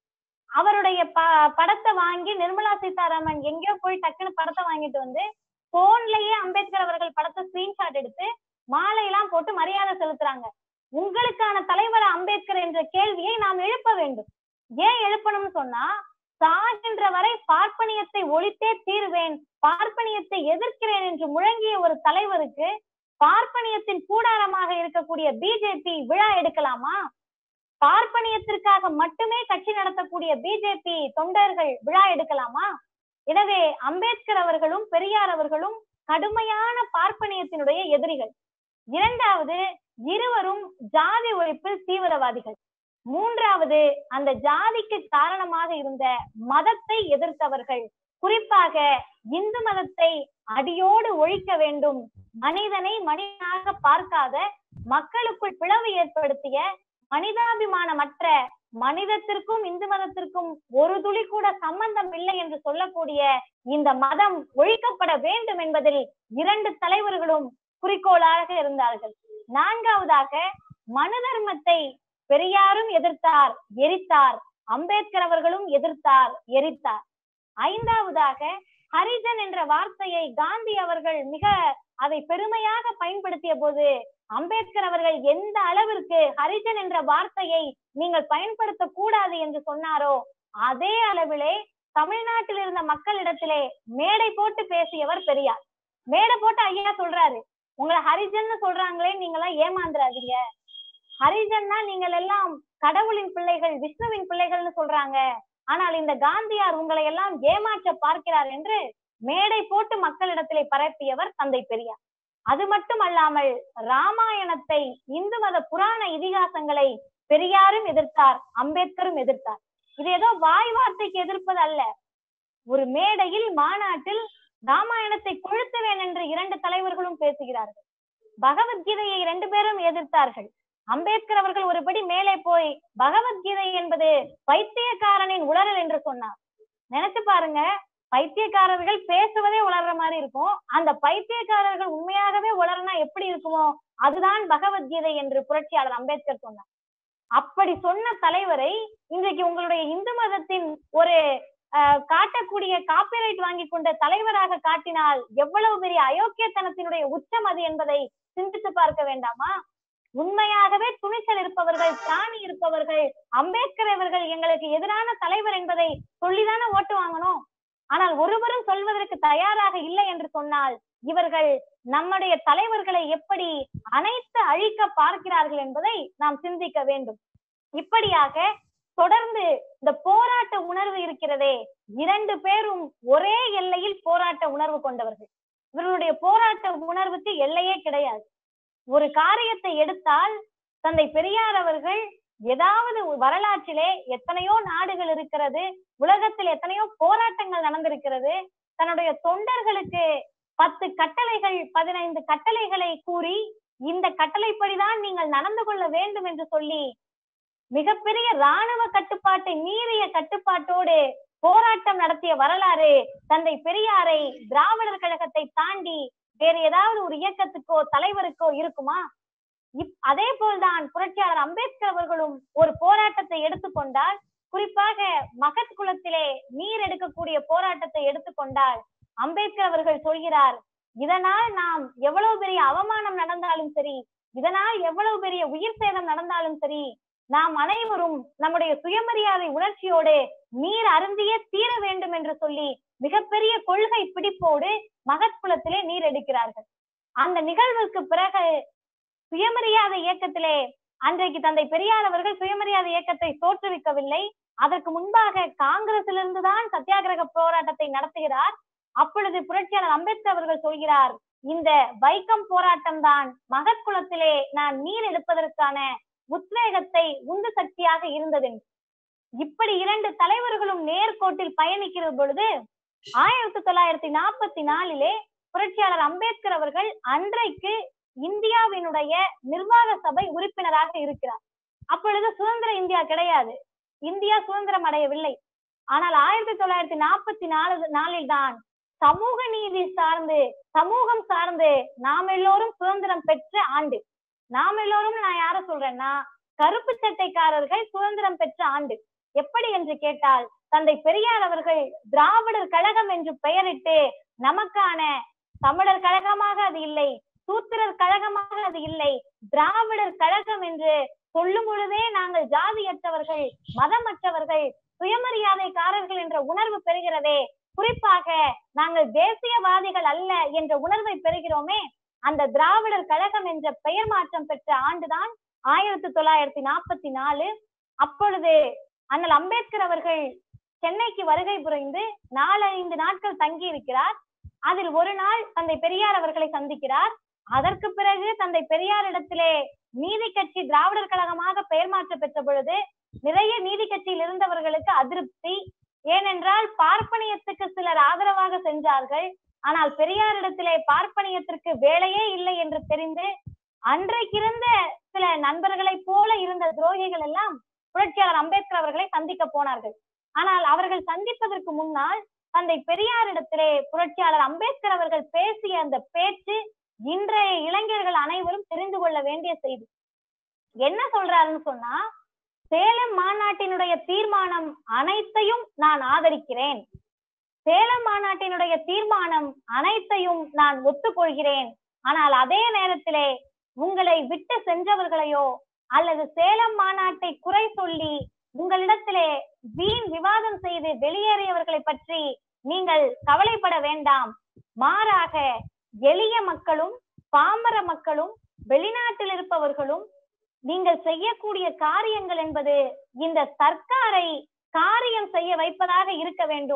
அவருடைய ப படத்தை வாங்கி நிர்மலா சீதாராமன் எங்கேயோ போய் டக்குன்னு படத்தை வாங்கிட்டு வந்து போன்லயே அம்பேத்கர் அவர்கள் படத்தை ஸ்கிரீன்ஷாட் எடுத்து மாலை எல்லாம் போட்டு மரியாதை செலுத்துறாங்க உங்களுக்கான தலைவர் அம்பேத்கர் என்ற கேள்வியை நாம் எழுப்ப வேண்டும் ஏன் எழுப்பணும்னு சொன்னா சாகின்ற வரை பார்ப்பனியத்தை ஒழித்தே தீர்வேன் பார்ப்பனியத்தை எதிர்க்கிறேன் என்று முழங்கிய ஒரு தலைவருக்கு பார்ப்பனியத்தின் கூடாரமாக இருக்கக்கூடிய பிஜேபி விழா எடுக்கலாமா பார்ப்பனியத்திற்காக மட்டுமே கட்சி நடத்தக்கூடிய பிஜேபி தொண்டர்கள் விழா எடுக்கலாமா எனவே அம்பேத்கர் அவர்களும் பெரியார் அவர்களும் கடுமையான பார்ப்பனியத்தினுடைய எதிரிகள் இரண்டாவது இருவரும் ஜாதி ஒழிப்பில் தீவிரவாதிகள் மூன்றாவது அந்த ஜாதிக்கு காரணமாக இருந்த மதத்தை எதிர்த்தவர்கள் குறிப்பாக இந்து மதத்தை அடியோடு ஒழிக்க வேண்டும் மனிதனை மனிதனாக பார்க்காத மக்களுக்குள் பிளவு ஏற்படுத்திய மனிதாபிமானமற்ற மனிதத்திற்கும் இந்து மதத்திற்கும் ஒரு துளி கூட சம்பந்தம் இல்லை என்று சொல்லக்கூடிய இந்த மதம் ஒழிக்கப்பட வேண்டும் என்பதில் இரண்டு தலைவர்களும் குறிக்கோளாக இருந்தார்கள் நான்காவதாக மனு தர்மத்தை பெரியாரும் எதிர்த்தார் எரித்தார் அம்பேத்கர் அவர்களும் எதிர்த்தார் எரித்தார் ஐந்தாவதாக ஹரிஜன் என்ற வார்த்தையை காந்தி அவர்கள் மிக அதை பெருமையாக பயன்படுத்திய போது அம்பேத்கர் அவர்கள் எந்த அளவிற்கு ஹரிஜன் என்ற வார்த்தையை நீங்கள் பயன்படுத்த கூடாது என்று சொன்னாரோ அதே அளவிலே தமிழ்நாட்டில் இருந்த மக்களிடத்திலே மேடை போட்டு பேசியவர் பெரியார் மேடை போட்டு ஐயா சொல்றாரு உங்களை ஹரிஜன் சொல்றாங்களே நீங்க எல்லாம் ஏமாந்துறாதீங்க ஹரிஜன்னா நீங்கள் எல்லாம் கடவுளின் பிள்ளைகள் விஷ்ணுவின் பிள்ளைகள்னு சொல்றாங்க ஆனால் இந்த காந்தியார் உங்களை எல்லாம் ஏமாற்ற பார்க்கிறார் என்று மேடை போட்டு மக்களிடத்திலே பரப்பியவர் தந்தை பெரியார் அது மட்டும் அல்லாமல் ராமாயணத்தை இந்து மத புராண இதிகாசங்களை பெரியாரும் எதிர்த்தார் அம்பேத்கரும் எதிர்த்தார் இது ஏதோ வாய் வார்த்தைக்கு எதிர்ப்பது அல்ல ஒரு மேடையில் மாநாட்டில் ராமாயணத்தை கொளுத்துவேன் என்று இரண்டு தலைவர்களும் பேசுகிறார்கள் பகவத்கீதையை இரண்டு பேரும் எதிர்த்தார்கள் அம்பேத்கர் அவர்கள் ஒருபடி மேலே போய் பகவத்கீதை என்பது பைத்தியக்காரனின் உளறல் என்று சொன்னார் நினைச்சு பாருங்க பைத்தியக்காரர்கள் பேசுவதே உளர்ற மாதிரி இருக்கும் அந்த பைத்தியக்காரர்கள் உண்மையாகவே உளறனா எப்படி இருக்குமோ அதுதான் பகவத்கீதை என்று புரட்சியாளர் அம்பேத்கர் சொன்னார் அப்படி சொன்ன தலைவரை இன்றைக்கு உங்களுடைய இந்து மதத்தின் ஒரு ஆஹ், காட்டக்கூடிய காப்பிரைட் வாங்கி கொண்ட தலைவராக காட்டினால் எவ்வளவு பெரிய அயோக்கியத்தனத்தினுடைய உச்சம் அது என்பதை சிந்தித்து பார்க்க வேண்டாமா உண்மையாகவே துணிச்சல் இருப்பவர்கள் திராணி இருப்பவர்கள் அம்பேத்கர் அவர்கள் எங்களுக்கு எதிரான தலைவர் என்பதை சொல்லிதானே ஓட்டு வாங்கணும் ஆனால் ஒருவரும் சொல்வதற்கு தயாராக இல்லை என்று சொன்னால் இவர்கள் நம்முடைய தலைவர்களை எப்படி அனைத்து அழிக்க பார்க்கிறார்கள் என்பதை நாம் சிந்திக்க வேண்டும் இப்படியாக தொடர்ந்து இந்த போராட்ட உணர்வு இருக்கிறதே இரண்டு பேரும் ஒரே எல்லையில் போராட்ட உணர்வு கொண்டவர்கள் இவர்களுடைய போராட்ட உணர்வுக்கு எல்லையே கிடையாது ஒரு காரியத்தை எடுத்தால் தந்தை பெரியார் அவர்கள் ஏதாவது வரலாற்றிலே எத்தனையோ நாடுகள் இருக்கிறது உலகத்தில் எத்தனையோ போராட்டங்கள் நடந்திருக்கிறது தன்னுடைய தொண்டர்களுக்கு பத்து கட்டளைகள் பதினைந்து கட்டளைகளை கூறி இந்த கட்டளைப்படிதான் நீங்கள் நடந்து கொள்ள வேண்டும் என்று சொல்லி மிகப்பெரிய ராணுவ கட்டுப்பாட்டை மீறிய கட்டுப்பாட்டோடு போராட்டம் நடத்திய வரலாறு தந்தை பெரியாரை திராவிடர் கழகத்தை தாண்டி வேறு ஏதாவது ஒரு இயக்கத்துக்கோ தலைவருக்கோ இருக்குமா இப் அதே போல்தான் புரட்சியாளர் அம்பேத்கர் அவர்களும் ஒரு போராட்டத்தை எடுத்துக்கொண்டால் குறிப்பாக மகத் குலத்திலே நீர் எடுக்கக்கூடிய போராட்டத்தை எடுத்துக்கொண்டால் அம்பேத்கர் அவர்கள் சொல்கிறார் இதனால் நாம் எவ்வளவு பெரிய அவமானம் நடந்தாலும் சரி இதனால் எவ்வளவு பெரிய உயிர் சேதம் நடந்தாலும் சரி நாம் அனைவரும் நம்முடைய சுயமரியாதை உணர்ச்சியோடு நீர் அருந்தியே தீர வேண்டும் என்று சொல்லி மிகப்பெரிய கொள்கை பிடிப்போடு மகத் குலத்திலே நீர் எடுக்கிறார்கள் அந்த நிகழ்வுக்கு பிறகு சுயமரியாதை இயக்கத்திலே அன்றைக்கு தந்தை பெரியார் அவர்கள் சுயமரியாதை இயக்கத்தை தோற்றுவிக்கவில்லை அதற்கு முன்பாக காங்கிரசிலிருந்து தான் சத்தியாகிரக போராட்டத்தை நடத்துகிறார் அப்பொழுது புரட்சியாளர் அம்பேத்கர் அவர்கள் சொல்கிறார் இந்த வைக்கம் போராட்டம் தான் மகத் குலத்திலே நான் நீர் எடுப்பதற்கான உத்வேகத்தை உந்து சக்தியாக இருந்தது இப்படி இரண்டு தலைவர்களும் நேர்கோட்டில் பயணிக்கிற பொழுது ஆயிரத்தி தொள்ளாயிரத்தி நாற்பத்தி நாலிலே புரட்சியாளர் அம்பேத்கர் அவர்கள் அன்றைக்கு இந்தியாவினுடைய நிர்வாக சபை உறுப்பினராக இருக்கிறார் அப்பொழுது சுதந்திர இந்தியா கிடையாது இந்தியா சுதந்திரம் அடையவில்லை ஆனால் ஆயிரத்தி தொள்ளாயிரத்தி நாற்பத்தி நாலு நாலில் தான் சமூக நீதி சார்ந்து சமூகம் சார்ந்து நாம் எல்லோரும் சுதந்திரம் பெற்ற ஆண்டு நாம் எல்லோரும் நான் யார சொல்றேன்னா கருப்பு சட்டைக்காரர்கள் சுதந்திரம் பெற்ற ஆண்டு எப்படி என்று கேட்டால் தந்தை பெரியார் அவர்கள் திராவிடர் கழகம் என்று பெயரிட்டு நமக்கான தமிழர் கழகமாக அது இல்லை சூத்திரர் கழகமாக அது இல்லை திராவிடர் கழகம் என்று சொல்லும் பொழுதே நாங்கள் ஜாதியற்றவர்கள் மதமற்றவர்கள் சுயமரியாதைக்காரர்கள் என்ற உணர்வு பெறுகிறதே குறிப்பாக நாங்கள் தேசியவாதிகள் அல்ல என்ற உணர்வை பெறுகிறோமே அந்த திராவிடர் கழகம் என்ற பெயர் மாற்றம் பெற்ற ஆண்டுதான் ஆயிரத்தி தொள்ளாயிரத்தி நாற்பத்தி நாலு அப்பொழுது அண்ணல் அம்பேத்கர் அவர்கள் சென்னைக்கு வருகை புரிந்து நாலஞ்சு நாட்கள் தங்கி இருக்கிறார் அதில் ஒரு நாள் தந்தை பெரியார் அவர்களை சந்திக்கிறார் அதற்கு பிறகு தந்தை பெரியார் இடத்திலே நீதி கட்சி திராவிடர் கழகமாக பெயர் மாற்ற பெற்ற பொழுது நிறைய நீதி கட்சியில் இருந்தவர்களுக்கு அதிருப்தி ஏனென்றால் பார்ப்பனியத்துக்கு சிலர் ஆதரவாக சென்றார்கள் ஆனால் பெரியாரிடத்திலே பார்ப்பனியத்திற்கு வேலையே இல்லை என்று தெரிந்து அன்றைக்கிருந்த சில நண்பர்களைப் போல இருந்த துரோகிகள் எல்லாம் புரட்சியாளர் அம்பேத்கர் அவர்களை சந்திக்க போனார்கள் ஆனால் அவர்கள் சந்திப்பதற்கு முன்னால் தந்தை பெரியாரிடத்திலே புரட்சியாளர் அம்பேத்கர் அவர்கள் பேசிய அந்த பேச்சு இன்றைய இளைஞர்கள் அனைவரும் தெரிந்து கொள்ள வேண்டிய செய்தி என்ன சொல்றாருன்னு சொன்னா சேலம் மாநாட்டினுடைய தீர்மானம் அனைத்தையும் நான் ஆதரிக்கிறேன் சேலம் மாநாட்டினுடைய தீர்மானம் அனைத்தையும் நான் ஒத்துக்கொள்கிறேன் ஆனால் அதே நேரத்திலே உங்களை விட்டு சென்றவர்களையோ அல்லது சேலம் மாநாட்டை குறை சொல்லி உங்களிடத்திலே வீண் விவாதம் செய்து வெளியேறியவர்களை பற்றி நீங்கள் கவலைப்பட வேண்டாம் மாறாக எளிய மக்களும் பாமர மக்களும் வெளிநாட்டில் இருப்பவர்களும் நீங்கள் செய்யக்கூடிய காரியங்கள் என்பது இந்த சர்க்காரை காரியம் செய்ய வைப்பதாக இருக்க வேண்டும்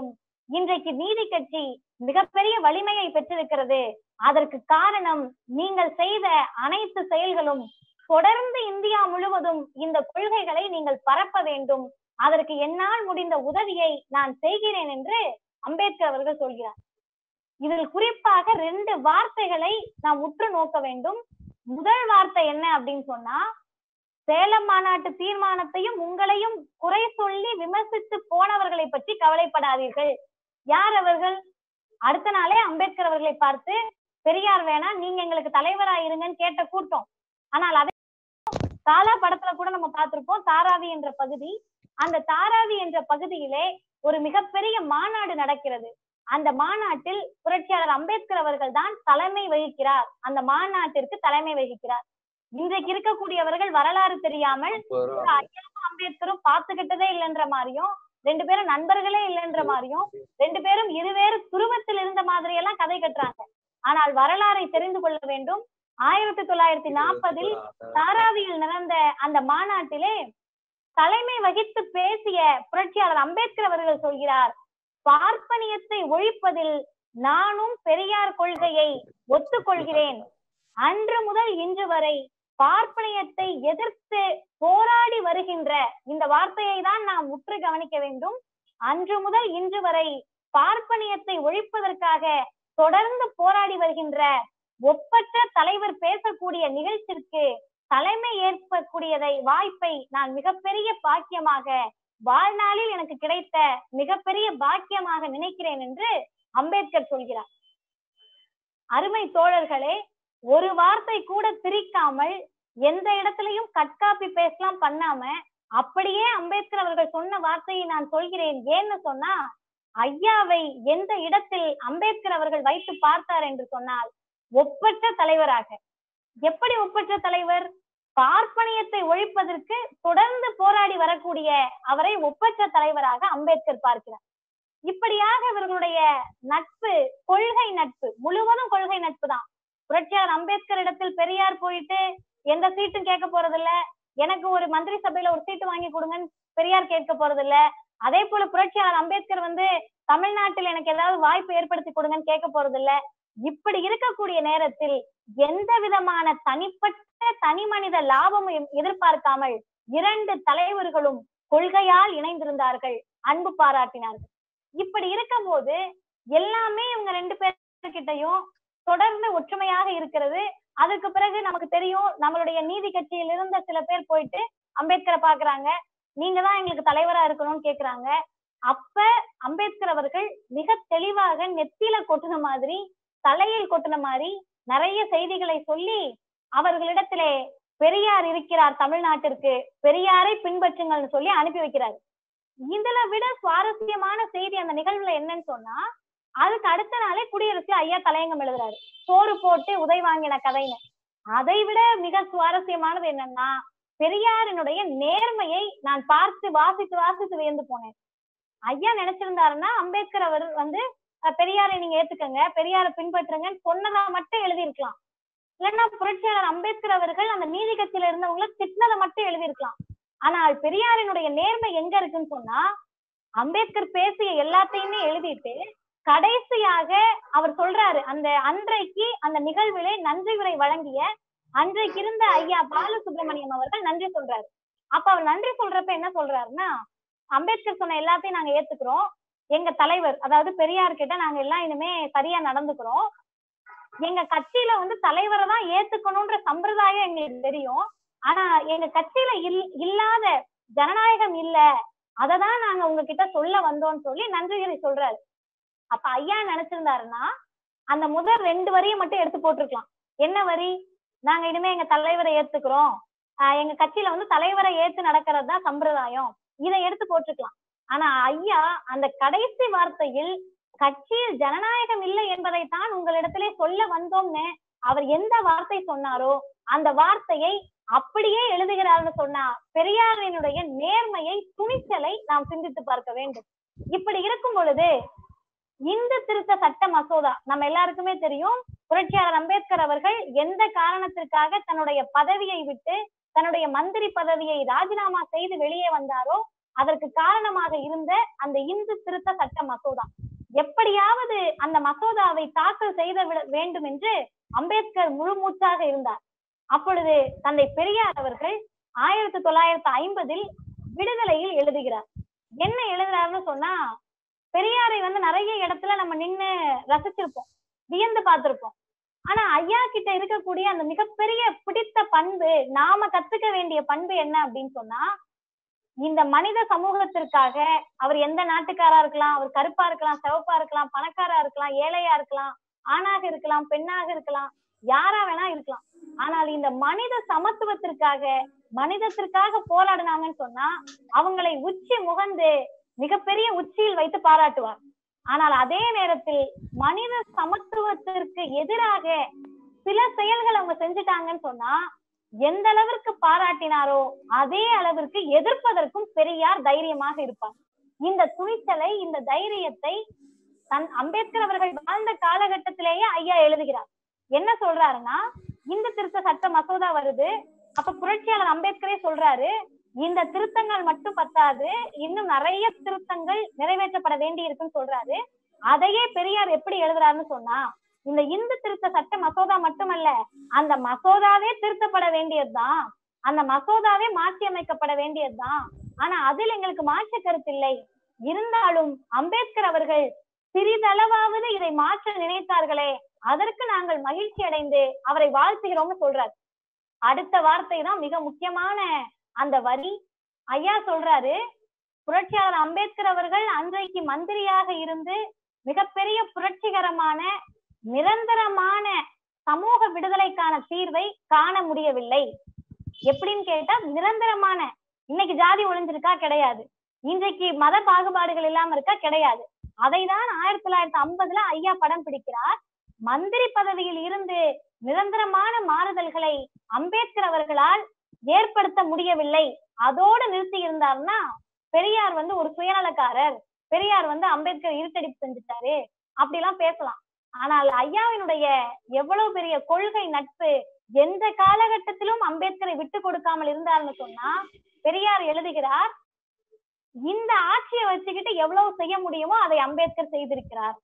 இன்றைக்கு நீதி கட்சி மிகப்பெரிய வலிமையை பெற்றிருக்கிறது அதற்கு காரணம் நீங்கள் செய்த அனைத்து செயல்களும் தொடர்ந்து இந்தியா முழுவதும் இந்த கொள்கைகளை நீங்கள் பரப்ப வேண்டும் அதற்கு என்னால் முடிந்த உதவியை நான் செய்கிறேன் என்று அம்பேத்கர் அவர்கள் சொல்கிறார் இதில் குறிப்பாக ரெண்டு வார்த்தைகளை நாம் உற்று நோக்க வேண்டும் முதல் வார்த்தை என்ன அப்படின்னு சொன்னா சேலம் மாநாட்டு தீர்மானத்தையும் உங்களையும் குறை சொல்லி விமர்சித்து போனவர்களை பற்றி கவலைப்படாதீர்கள் யார் அவர்கள் அடுத்த நாளே அம்பேத்கர் அவர்களை பார்த்து பெரியார் வேணா நீங்க எங்களுக்கு தலைவரா இருங்கன்னு கேட்ட கூட்டம் ஆனால் அதே காலா படத்துல கூட நம்ம பார்த்திருப்போம் தாராவி என்ற பகுதி அந்த தாராவி என்ற பகுதியிலே ஒரு மிகப்பெரிய மாநாடு நடக்கிறது அந்த மாநாட்டில் புரட்சியாளர் அம்பேத்கர் அவர்கள் தான் தலைமை வகிக்கிறார் அந்த மாநாட்டிற்கு தலைமை வகிக்கிறார் இன்றைக்கு இருக்கக்கூடியவர்கள் வரலாறு தெரியாமல் ஒரு ஐயாவும் அம்பேத்கரும் பார்த்துக்கிட்டதே இல்லைன்ற மாதிரியும் ரெண்டு பேரும் நண்பர்களே இல்லைன்ற மாதிரியும் ரெண்டு பேரும் இருவேறு துருவத்தில் இருந்த மாதிரி எல்லாம் கதை கட்டுறாங்க ஆனால் வரலாறை தெரிந்து கொள்ள வேண்டும் ஆயிரத்தி தொள்ளாயிரத்தி நாற்பதில் தாராவியில் நடந்த அந்த மாநாட்டிலே தலைமை வகித்து பேசிய புரட்சியாளர் அம்பேத்கர் அவர்கள் சொல்கிறார் பார்ப்பனியத்தை ஒழிப்பதில் நானும் பெரியார் கொள்கையை ஒத்துக்கொள்கிறேன் அன்று முதல் இன்று வரை பார்ப்பனியத்தை எதிர்த்து போராடி வருகின்ற இந்த வார்த்தையை தான் நாம் உற்று கவனிக்க வேண்டும் அன்று முதல் இன்று வரை பார்ப்பனியத்தை ஒழிப்பதற்காக தொடர்ந்து போராடி வருகின்ற ஒப்பற்ற தலைவர் பேசக்கூடிய நிகழ்ச்சிக்கு தலைமை ஏற்கக்கூடியதை வாய்ப்பை நான் மிகப்பெரிய பாக்கியமாக வாழ்நாளில் எனக்கு கிடைத்த மிகப்பெரிய பாக்கியமாக நினைக்கிறேன் என்று அம்பேத்கர் சொல்கிறார் அருமை தோழர்களே ஒரு வார்த்தை கூட பிரிக்காமல் எந்த இடத்துலயும் கட்காப்பி பேசலாம் பண்ணாம அப்படியே அம்பேத்கர் அவர்கள் சொன்ன வார்த்தையை நான் சொல்கிறேன் ஏன்னு சொன்னா ஐயாவை எந்த இடத்தில் அம்பேத்கர் அவர்கள் வைத்து பார்த்தார் என்று சொன்னால் ஒப்பற்ற தலைவராக எப்படி ஒப்பற்ற தலைவர் பார்ப்பனியத்தை ஒழிப்பதற்கு தொடர்ந்து போராடி வரக்கூடிய அவரை ஒப்பற்ற தலைவராக அம்பேத்கர் பார்க்கிறார் இப்படியாக இவர்களுடைய நட்பு கொள்கை நட்பு முழுவதும் கொள்கை நட்பு தான் புரட்சியாளர் அம்பேத்கர் இடத்தில் பெரியார் போயிட்டு எந்த சீட்டும் கேட்க போறது இல்ல எனக்கு ஒரு மந்திரி சபையில ஒரு சீட்டு வாங்கி கொடுங்கன்னு பெரியார் கேட்க போறது இல்ல அதே போல புரட்சியாளர் அம்பேத்கர் வந்து தமிழ்நாட்டில் எனக்கு ஏதாவது வாய்ப்பு ஏற்படுத்தி கொடுங்கன்னு கேட்க போறது இல்ல இப்படி இருக்கக்கூடிய நேரத்தில் எந்த விதமான தனிப்பட்ட தனி மனித லாபமும் எதிர்பார்க்காமல் இரண்டு தலைவர்களும் கொள்கையால் இணைந்திருந்தார்கள் அன்பு பாராட்டினார்கள் இப்படி இருக்கும் போது எல்லாமே இவங்க ரெண்டு பேர்கிட்டையும் தொடர்ந்து ஒற்றுமையாக இருக்கிறது அதுக்கு பிறகு நமக்கு தெரியும் நம்மளுடைய நீதி கட்சியில் இருந்த சில பேர் போயிட்டு அம்பேத்கரை பாக்குறாங்க நீங்க தான் எங்களுக்கு தலைவரா இருக்கணும்னு கேக்குறாங்க அப்ப அம்பேத்கர் அவர்கள் மிக தெளிவாக நெத்தியில கொட்டின மாதிரி தலையில் கொட்டின மாதிரி நிறைய செய்திகளை சொல்லி அவர்களிடத்திலே பெரியார் இருக்கிறார் தமிழ்நாட்டிற்கு பெரியாரை பின்பற்றுங்கள்னு சொல்லி அனுப்பி வைக்கிறார் இதுல விட சுவாரஸ்யமான செய்தி அந்த நிகழ்வுல என்னன்னு சொன்னா அதுக்கு அடுத்த நாளே குடியரசு ஐயா தலையங்கம் எழுதுறாரு சோறு போட்டு உதை வாங்கின கதைன்னு அதை விட மிக சுவாரஸ்யமானது என்னன்னா பெரியாரினுடைய நேர்மையை நான் பார்த்து வாசித்து வாசித்து வியந்து போனேன் ஐயா நினைச்சிருந்தாருன்னா அம்பேத்கர் அவர் வந்து பெரியாரை நீங்க ஏத்துக்கங்க பெரியாரை பின்பற்றுங்கன்னு சொன்னதா மட்டும் எழுதியிருக்கலாம் இல்லைன்னா புரட்சியாளர் அம்பேத்கர் அவர்கள் அந்த நீதி கட்சியில இருந்தவங்களை திட்டினதை மட்டும் எழுதியிருக்கலாம் ஆனால் பெரியாரினுடைய நேர்மை எங்க இருக்குன்னு சொன்னா அம்பேத்கர் பேசிய எல்லாத்தையுமே எழுதிட்டு கடைசியாக அவர் சொல்றாரு அந்த அன்றைக்கு அந்த நிகழ்விலே நன்றி உரை வழங்கிய அன்றைக்கு இருந்த ஐயா பாலசுப்ரமணியம் அவர்கள் நன்றி சொல்றாரு அப்ப அவர் நன்றி சொல்றப்ப என்ன சொல்றாருன்னா அம்பேத்கர் சொன்ன எல்லாத்தையும் நாங்க ஏத்துக்கிறோம் எங்க தலைவர் அதாவது பெரியார் கிட்ட நாங்க எல்லாம் இனிமே சரியா நடந்துக்கிறோம் எங்க கட்சியில வந்து தலைவரை தான் ஏத்துக்கணும்ன்ற சம்பிரதாயம் எங்களுக்கு தெரியும் ஆனா எங்க கட்சியில இல் இல்லாத ஜனநாயகம் இல்ல அததான் நாங்க உங்ககிட்ட சொல்ல வந்தோம்னு சொல்லி நன்றிகளை சொல்றாரு அப்ப ஐயா நினைச்சிருந்தாருன்னா அந்த முதல் ரெண்டு வரியை மட்டும் எடுத்து போட்டிருக்கலாம் என்ன வரி நாங்க இனிமே எங்க தலைவரை ஏத்துக்கிறோம் ஆஹ் எங்க கட்சியில வந்து தலைவரை ஏத்து நடக்கிறது தான் சம்பிரதாயம் இதை எடுத்து போட்டிருக்கலாம் ஆனா ஐயா அந்த கடைசி வார்த்தையில் கட்சியில் ஜனநாயகம் இல்லை என்பதைத்தான் உங்களிடத்திலே சொல்ல வந்தோம்னு அவர் எந்த வார்த்தை சொன்னாரோ அந்த வார்த்தையை அப்படியே எழுதுகிறார்னு சொன்னா பெரியாரினுடைய நேர்மையை துணிச்சலை நாம் சிந்தித்து பார்க்க வேண்டும் இப்படி இருக்கும் பொழுது இந்து திருத்த சட்ட மசோதா நம்ம எல்லாருக்குமே தெரியும் புரட்சியாளர் அம்பேத்கர் அவர்கள் எந்த காரணத்திற்காக தன்னுடைய பதவியை விட்டு தன்னுடைய மந்திரி பதவியை ராஜினாமா செய்து வெளியே வந்தாரோ அதற்கு காரணமாக இருந்த அந்த இந்து திருத்த சட்ட மசோதா எப்படியாவது அந்த மசோதாவை தாக்கல் செய்த விட- வேண்டும் என்று அம்பேத்கர் முழு மூச்சாக இருந்தார் அப்பொழுது தந்தை பெரியார் அவர்கள் ஆயிரத்தி தொள்ளாயிரத்தி ஐம்பதில் விடுதலையில் எழுதுகிறார் என்ன எழுதுறாருன்னு சொன்னா பெரியாரை வந்து நிறைய இடத்துல நம்ம நின்னு ரசிச்சிருப்போம் வியந்து பார்த்திருப்போம் ஆனா ஐயா கிட்ட இருக்கக்கூடிய அந்த மிகப்பெரிய பிடித்த பண்பு நாம கத்துக்க வேண்டிய பண்பு என்ன அப்படின்னு சொன்னா இந்த மனித சமூகத்திற்காக அவர் எந்த நாட்டுக்காரா இருக்கலாம் அவர் கருப்பா இருக்கலாம் சிவப்பா இருக்கலாம் பணக்காரா இருக்கலாம் ஏழையா இருக்கலாம் ஆணாக இருக்கலாம் பெண்ணாக இருக்கலாம் யாரா வேணா இருக்கலாம் ஆனால் இந்த மனித சமத்துவத்திற்காக மனிதத்திற்காக போராடினாங்கன்னு சொன்னா அவங்களை உச்சி முகந்து மிகப்பெரிய உச்சியில் வைத்து பாராட்டுவார் ஆனால் அதே நேரத்தில் மனித சமத்துவத்திற்கு எதிராக சில செயல்கள் அவங்க செஞ்சுட்டாங்கன்னு சொன்னா எந்த அளவிற்கு பாராட்டினாரோ அதே அளவிற்கு எதிர்ப்பதற்கும் பெரியார் தைரியமாக இருப்பார் இந்த துணிச்சலை இந்த தைரியத்தை தன் அம்பேத்கர் அவர்கள் வாழ்ந்த காலகட்டத்திலேயே ஐயா எழுதுகிறார் என்ன சொல்றாருன்னா இந்த திருத்த சட்ட மசோதா வருது அப்ப புரட்சியாளர் அம்பேத்கரே சொல்றாரு இந்த திருத்தங்கள் மட்டும் பத்தாது இன்னும் நிறைய திருத்தங்கள் நிறைவேற்றப்பட வேண்டி இருக்குன்னு சொல்றாரு அதையே பெரியார் எப்படி எழுதுறாருன்னு சொன்னா இந்த இந்து திருத்த சட்ட மசோதா மட்டுமல்ல அந்த மசோதாவே திருத்தப்பட வேண்டியதுதான் அந்த மசோதாவே மாற்றி அமைக்கப்பட வேண்டியதுதான் ஆனா அதில் எங்களுக்கு மாற்று கருத்து இல்லை இருந்தாலும் அம்பேத்கர் அவர்கள் சிறிதளவாவது இதை மாற்ற நினைத்தார்களே அதற்கு நாங்கள் மகிழ்ச்சி அடைந்து அவரை வாழ்த்துகிறோம்னு சொல்றாரு அடுத்த வார்த்தை தான் மிக முக்கியமான அந்த வரி ஐயா சொல்றாரு புரட்சியாளர் அம்பேத்கர் அவர்கள் அன்றைக்கு மந்திரியாக இருந்து மிகப்பெரிய புரட்சிகரமான நிரந்தரமான சமூக விடுதலைக்கான தீர்வை காண முடியவில்லை எப்படின்னு கேட்டா நிரந்தரமான இன்னைக்கு ஜாதி ஒழிஞ்சிருக்கா கிடையாது இன்றைக்கு மத பாகுபாடுகள் இல்லாம இருக்கா கிடையாது அதைதான் ஆயிரத்தி தொள்ளாயிரத்தி ஐம்பதுல ஐயா படம் பிடிக்கிறார் மந்திரி பதவியில் இருந்து நிரந்தரமான மாறுதல்களை அம்பேத்கர் அவர்களால் ஏற்படுத்த முடியவில்லை அதோடு நிறுத்தி இருந்தார்னா பெரியார் வந்து ஒரு சுயநலக்காரர் பெரியார் வந்து அம்பேத்கர் இருட்டடிப்பு செஞ்சுட்டாரு அப்படிலாம் பேசலாம் ஆனால் ஐயாவினுடைய எவ்வளவு பெரிய கொள்கை நட்பு எந்த காலகட்டத்திலும் அம்பேத்கரை விட்டு கொடுக்காமல் இருந்தார்னு சொன்னா பெரியார் எழுதுகிறார் இந்த ஆட்சியை வச்சுக்கிட்டு எவ்வளவு செய்ய முடியுமோ அதை அம்பேத்கர் செய்திருக்கிறார்